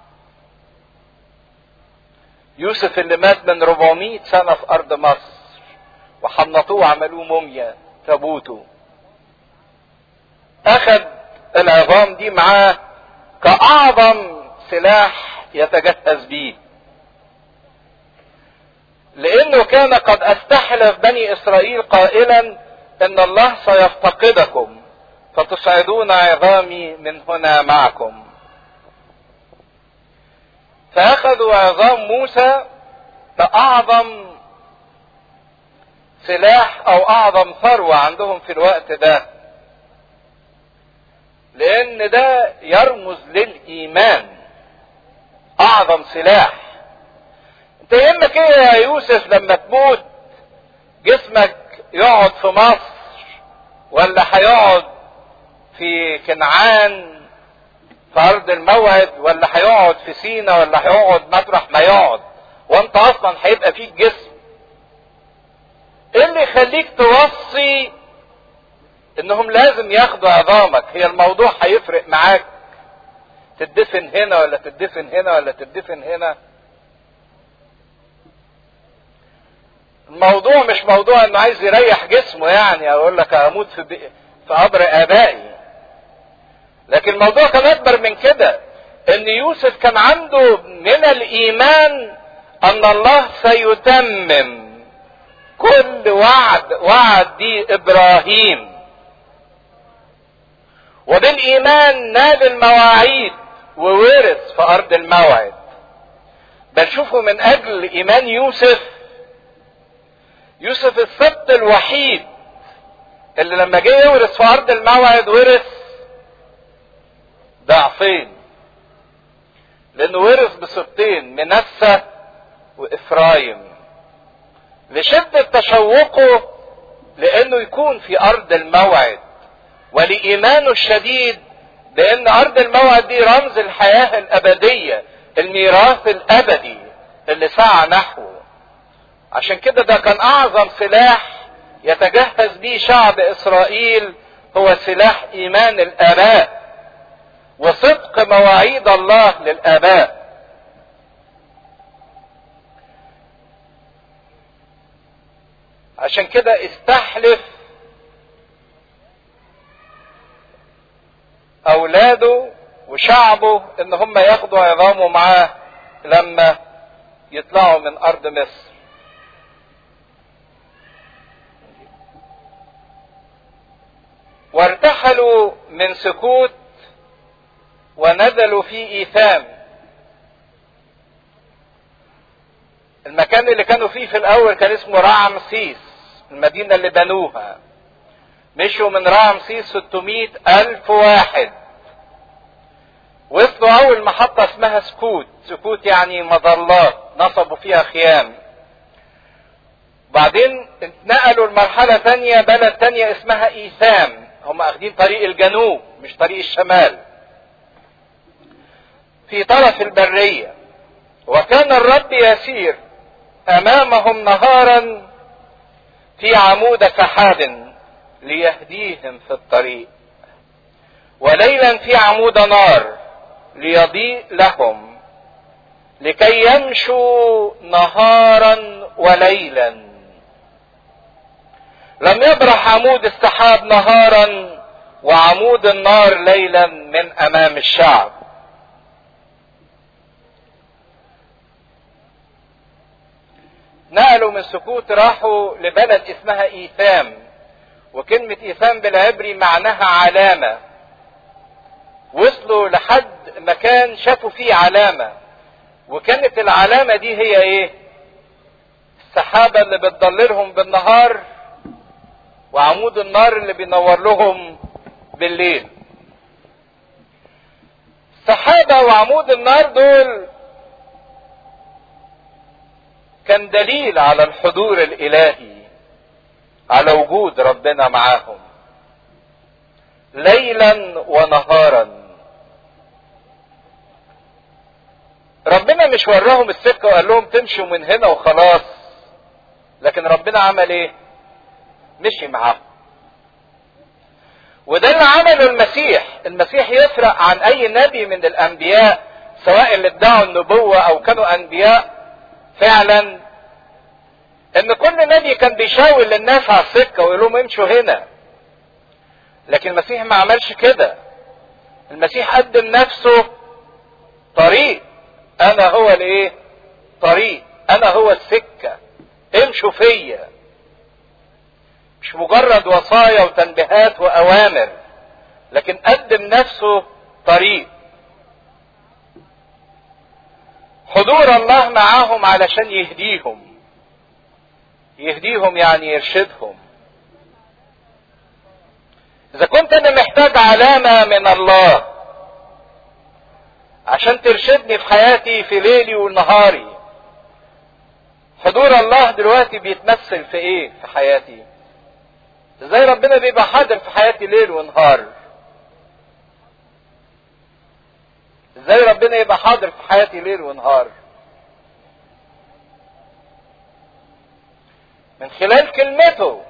يوسف اللي مات من 400 سنة في أرض مصر وحنطوه وعملوه موميا تابوته أخذ العظام دي معاه كأعظم سلاح يتجهز به لأنه كان قد استحلف بني إسرائيل قائلا إن الله سيفتقدكم فتصعدون عظامي من هنا معكم فأخذوا عظام موسى كأعظم سلاح أو أعظم ثروة عندهم في الوقت ده لأن ده يرمز للإيمان أعظم سلاح أنت يهمك إيه يا يوسف لما تموت جسمك يقعد في مصر ولا هيقعد في كنعان في ارض الموعد ولا هيقعد في سينا ولا هيقعد مطرح ما يقعد وانت اصلا هيبقى فيك جسم ايه اللي يخليك توصي انهم لازم ياخدوا عظامك هي الموضوع هيفرق معاك تدفن هنا ولا تدفن هنا ولا تدفن هنا الموضوع مش موضوع انه عايز يريح جسمه يعني اقول لك اموت في بي... في قبر ابائي لكن الموضوع كان اكبر من كده ان يوسف كان عنده من الايمان ان الله سيتمم كل وعد وعد دي ابراهيم وبالايمان نال المواعيد وورث في ارض الموعد بل شوفوا من اجل ايمان يوسف يوسف السبت الوحيد اللي لما جه يورث في ارض الموعد ورث ضعفين لانه ورث بسبطين منسى وافرايم لشدة تشوقه لانه يكون في ارض الموعد ولايمانه الشديد بان ارض الموعد دي رمز الحياة الابدية الميراث الابدي اللي سعى نحوه عشان كده ده كان اعظم سلاح يتجهز به شعب اسرائيل هو سلاح ايمان الاباء وصدق مواعيد الله للاباء عشان كده استحلف اولاده وشعبه ان هم ياخدوا عظامه معاه لما يطلعوا من ارض مصر وارتحلوا من سكوت ونزلوا في ايثام المكان اللي كانوا فيه في الاول كان اسمه رعمسيس المدينه اللي بنوها مشوا من رعمسيس 600 الف واحد وصلوا اول محطه اسمها سكوت سكوت يعني مظلات نصبوا فيها خيام بعدين اتنقلوا لمرحله تانية بلد تانية اسمها ايثام هم اخدين طريق الجنوب مش طريق الشمال في طرف البرية وكان الرب يسير امامهم نهارا في عمود سحاب ليهديهم في الطريق وليلا في عمود نار ليضيء لهم لكي يمشوا نهارا وليلا لم يبرح عمود السحاب نهارا وعمود النار ليلا من امام الشعب نقلوا من سكوت راحوا لبلد اسمها ايثام وكلمة ايثام بالعبري معناها علامة وصلوا لحد مكان شافوا فيه علامة وكانت العلامة دي هي ايه السحابة اللي بتضللهم بالنهار وعمود النار اللي بينور لهم بالليل السحابة وعمود النار دول كان دليل على الحضور الالهي على وجود ربنا معاهم ليلا ونهارا ربنا مش وراهم السكه وقال لهم تمشوا من هنا وخلاص لكن ربنا عمل ايه مشي معاهم وده اللي عمله المسيح المسيح يفرق عن اي نبي من الانبياء سواء اللي ادعوا النبوة او كانوا انبياء فعلا ان كل نبي كان بيشاور للناس على السكة ويقول لهم امشوا هنا لكن المسيح ما عملش كده المسيح قدم نفسه طريق انا هو الايه طريق انا هو السكة امشوا فيا مش مجرد وصايا وتنبيهات واوامر لكن قدم نفسه طريق حضور الله معاهم علشان يهديهم يهديهم يعني يرشدهم اذا كنت انا محتاج علامة من الله عشان ترشدني في حياتي في ليلي ونهاري حضور الله دلوقتي بيتمثل في ايه في حياتي ازاي ربنا بيبقى حاضر في حياتي ليل ونهار ازاي ربنا يبقى حاضر في حياتي ليل ونهار من خلال كلمته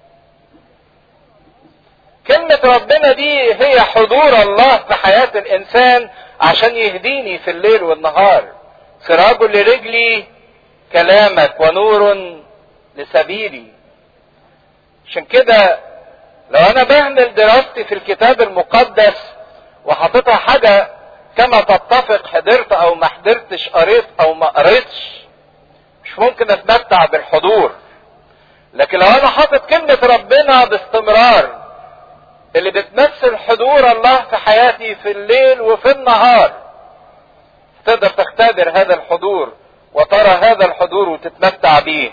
كلمة ربنا دي هي حضور الله في حياة الإنسان عشان يهديني في الليل والنهار سراج لرجلي كلامك ونور لسبيلي عشان كده لو انا بعمل دراستي في الكتاب المقدس وحاططها حاجة كما تتفق حضرت او ما حضرتش قريت او ما قريتش مش ممكن اتمتع بالحضور لكن لو انا حاطط كلمة ربنا باستمرار اللي بتمثل حضور الله في حياتي في الليل وفي النهار تقدر تختبر هذا الحضور وترى هذا الحضور وتتمتع بيه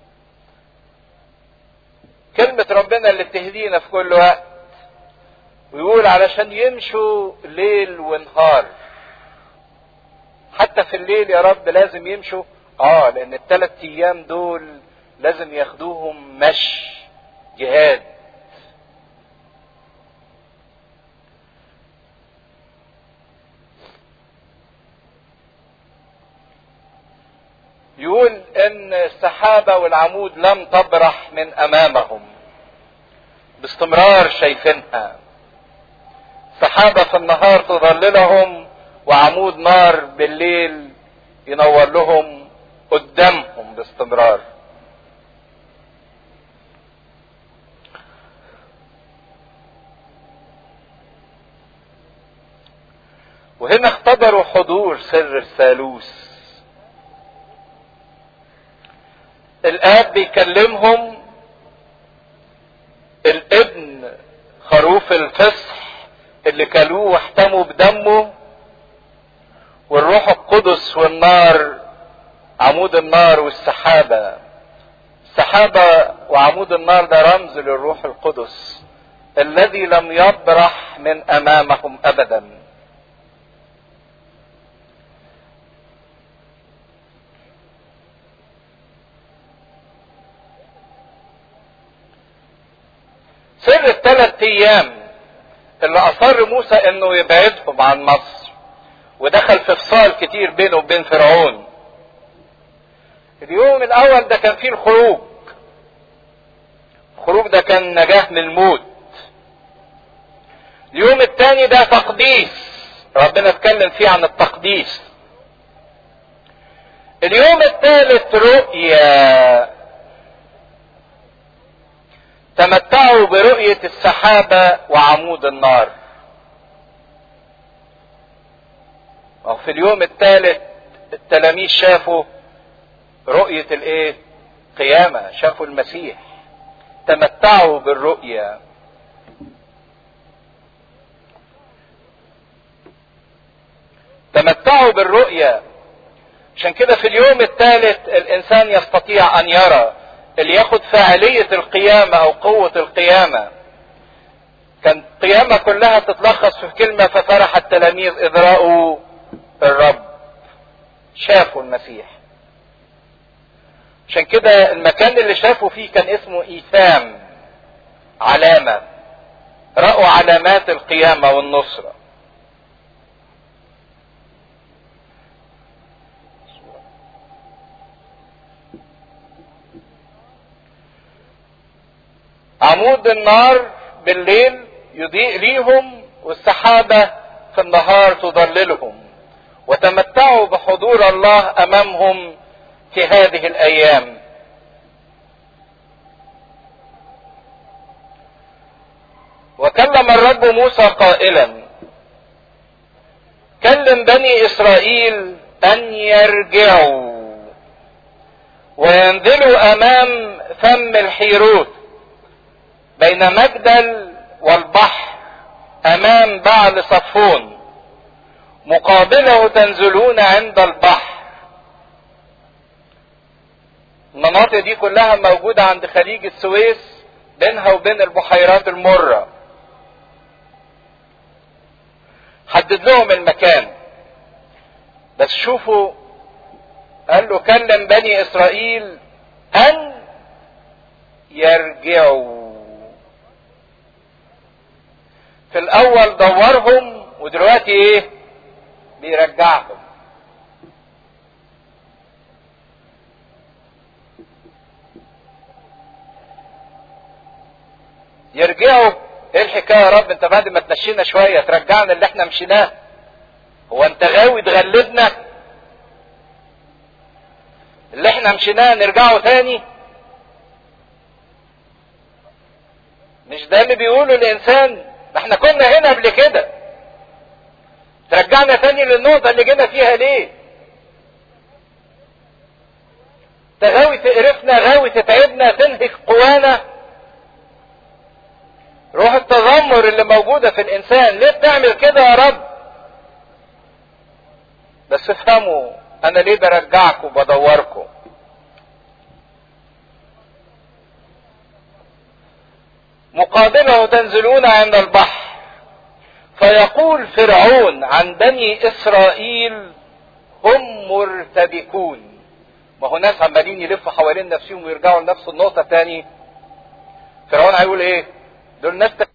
كلمة ربنا اللي بتهدينا في كل وقت ويقول علشان يمشوا ليل ونهار حتى في الليل يا رب لازم يمشوا اه لان الثلاث ايام دول لازم ياخدوهم مشي جهاد يقول ان السحابه والعمود لم تبرح من امامهم باستمرار شايفينها سحابه في النهار تظللهم وعمود نار بالليل ينور لهم قدامهم باستمرار وهنا اختبروا حضور سر الثالوث الاب بيكلمهم الابن خروف الفصح اللي كلوه واحتموا بدمه والروح القدس والنار عمود النار والسحابة السحابة وعمود النار ده رمز للروح القدس الذي لم يبرح من امامهم ابدا سر الثلاث ايام اللي اصر موسى انه يبعدهم عن مصر ودخل في فصال كتير بينه وبين فرعون اليوم الاول ده كان فيه الخروج الخروج ده كان نجاة من الموت اليوم الثاني ده تقديس ربنا اتكلم فيه عن التقديس اليوم الثالث رؤيا تمتعوا برؤية السحابة وعمود النار وفي اليوم الثالث التلاميذ شافوا رؤية الايه قيامة شافوا المسيح تمتعوا بالرؤية تمتعوا بالرؤية عشان كده في اليوم الثالث الانسان يستطيع ان يرى اللي ياخد فاعلية القيامة او قوة القيامة كان القيامة كلها تتلخص في كلمة ففرح التلاميذ اذ رأوا الرب شافوا المسيح عشان كده المكان اللي شافوا فيه كان اسمه ايثام علامة رأوا علامات القيامة والنصرة عمود النار بالليل يضيء ليهم والسحابة في النهار تضللهم وتمتعوا بحضور الله امامهم في هذه الايام وكلم الرب موسى قائلا كلم بني اسرائيل ان يرجعوا وينزلوا امام فم الحيروت بين مجدل والبحر امام بعل صفون مقابله تنزلون عند البحر المناطق دي كلها موجودة عند خليج السويس بينها وبين البحيرات المرة حدد لهم المكان بس شوفوا قال له كلم بني اسرائيل ان يرجعوا في الاول دورهم ودلوقتي ايه بيرجعهم يرجعوا ايه الحكايه يا رب انت بعد ما تمشينا شويه ترجعنا اللي احنا مشيناه هو انت غاوي تغلبنا اللي احنا مشيناه نرجعه تاني مش ده اللي بيقوله الانسان ده احنا كنا هنا قبل كده ترجعنا تاني للنقطه اللي جينا فيها ليه انت غاوي تقرفنا غاوي تتعبنا تنهك قوانا روح التذمر اللي موجودة في الإنسان ليه بتعمل كده يا رب بس افهموا أنا ليه برجعكم وبدوركم مقابله تنزلون عند البحر فيقول فرعون عن بني اسرائيل هم مرتبكون ما هو ناس عمالين يلفوا حوالين نفسهم ويرجعوا لنفس النقطه تاني فرعون هيقول ايه دول ناس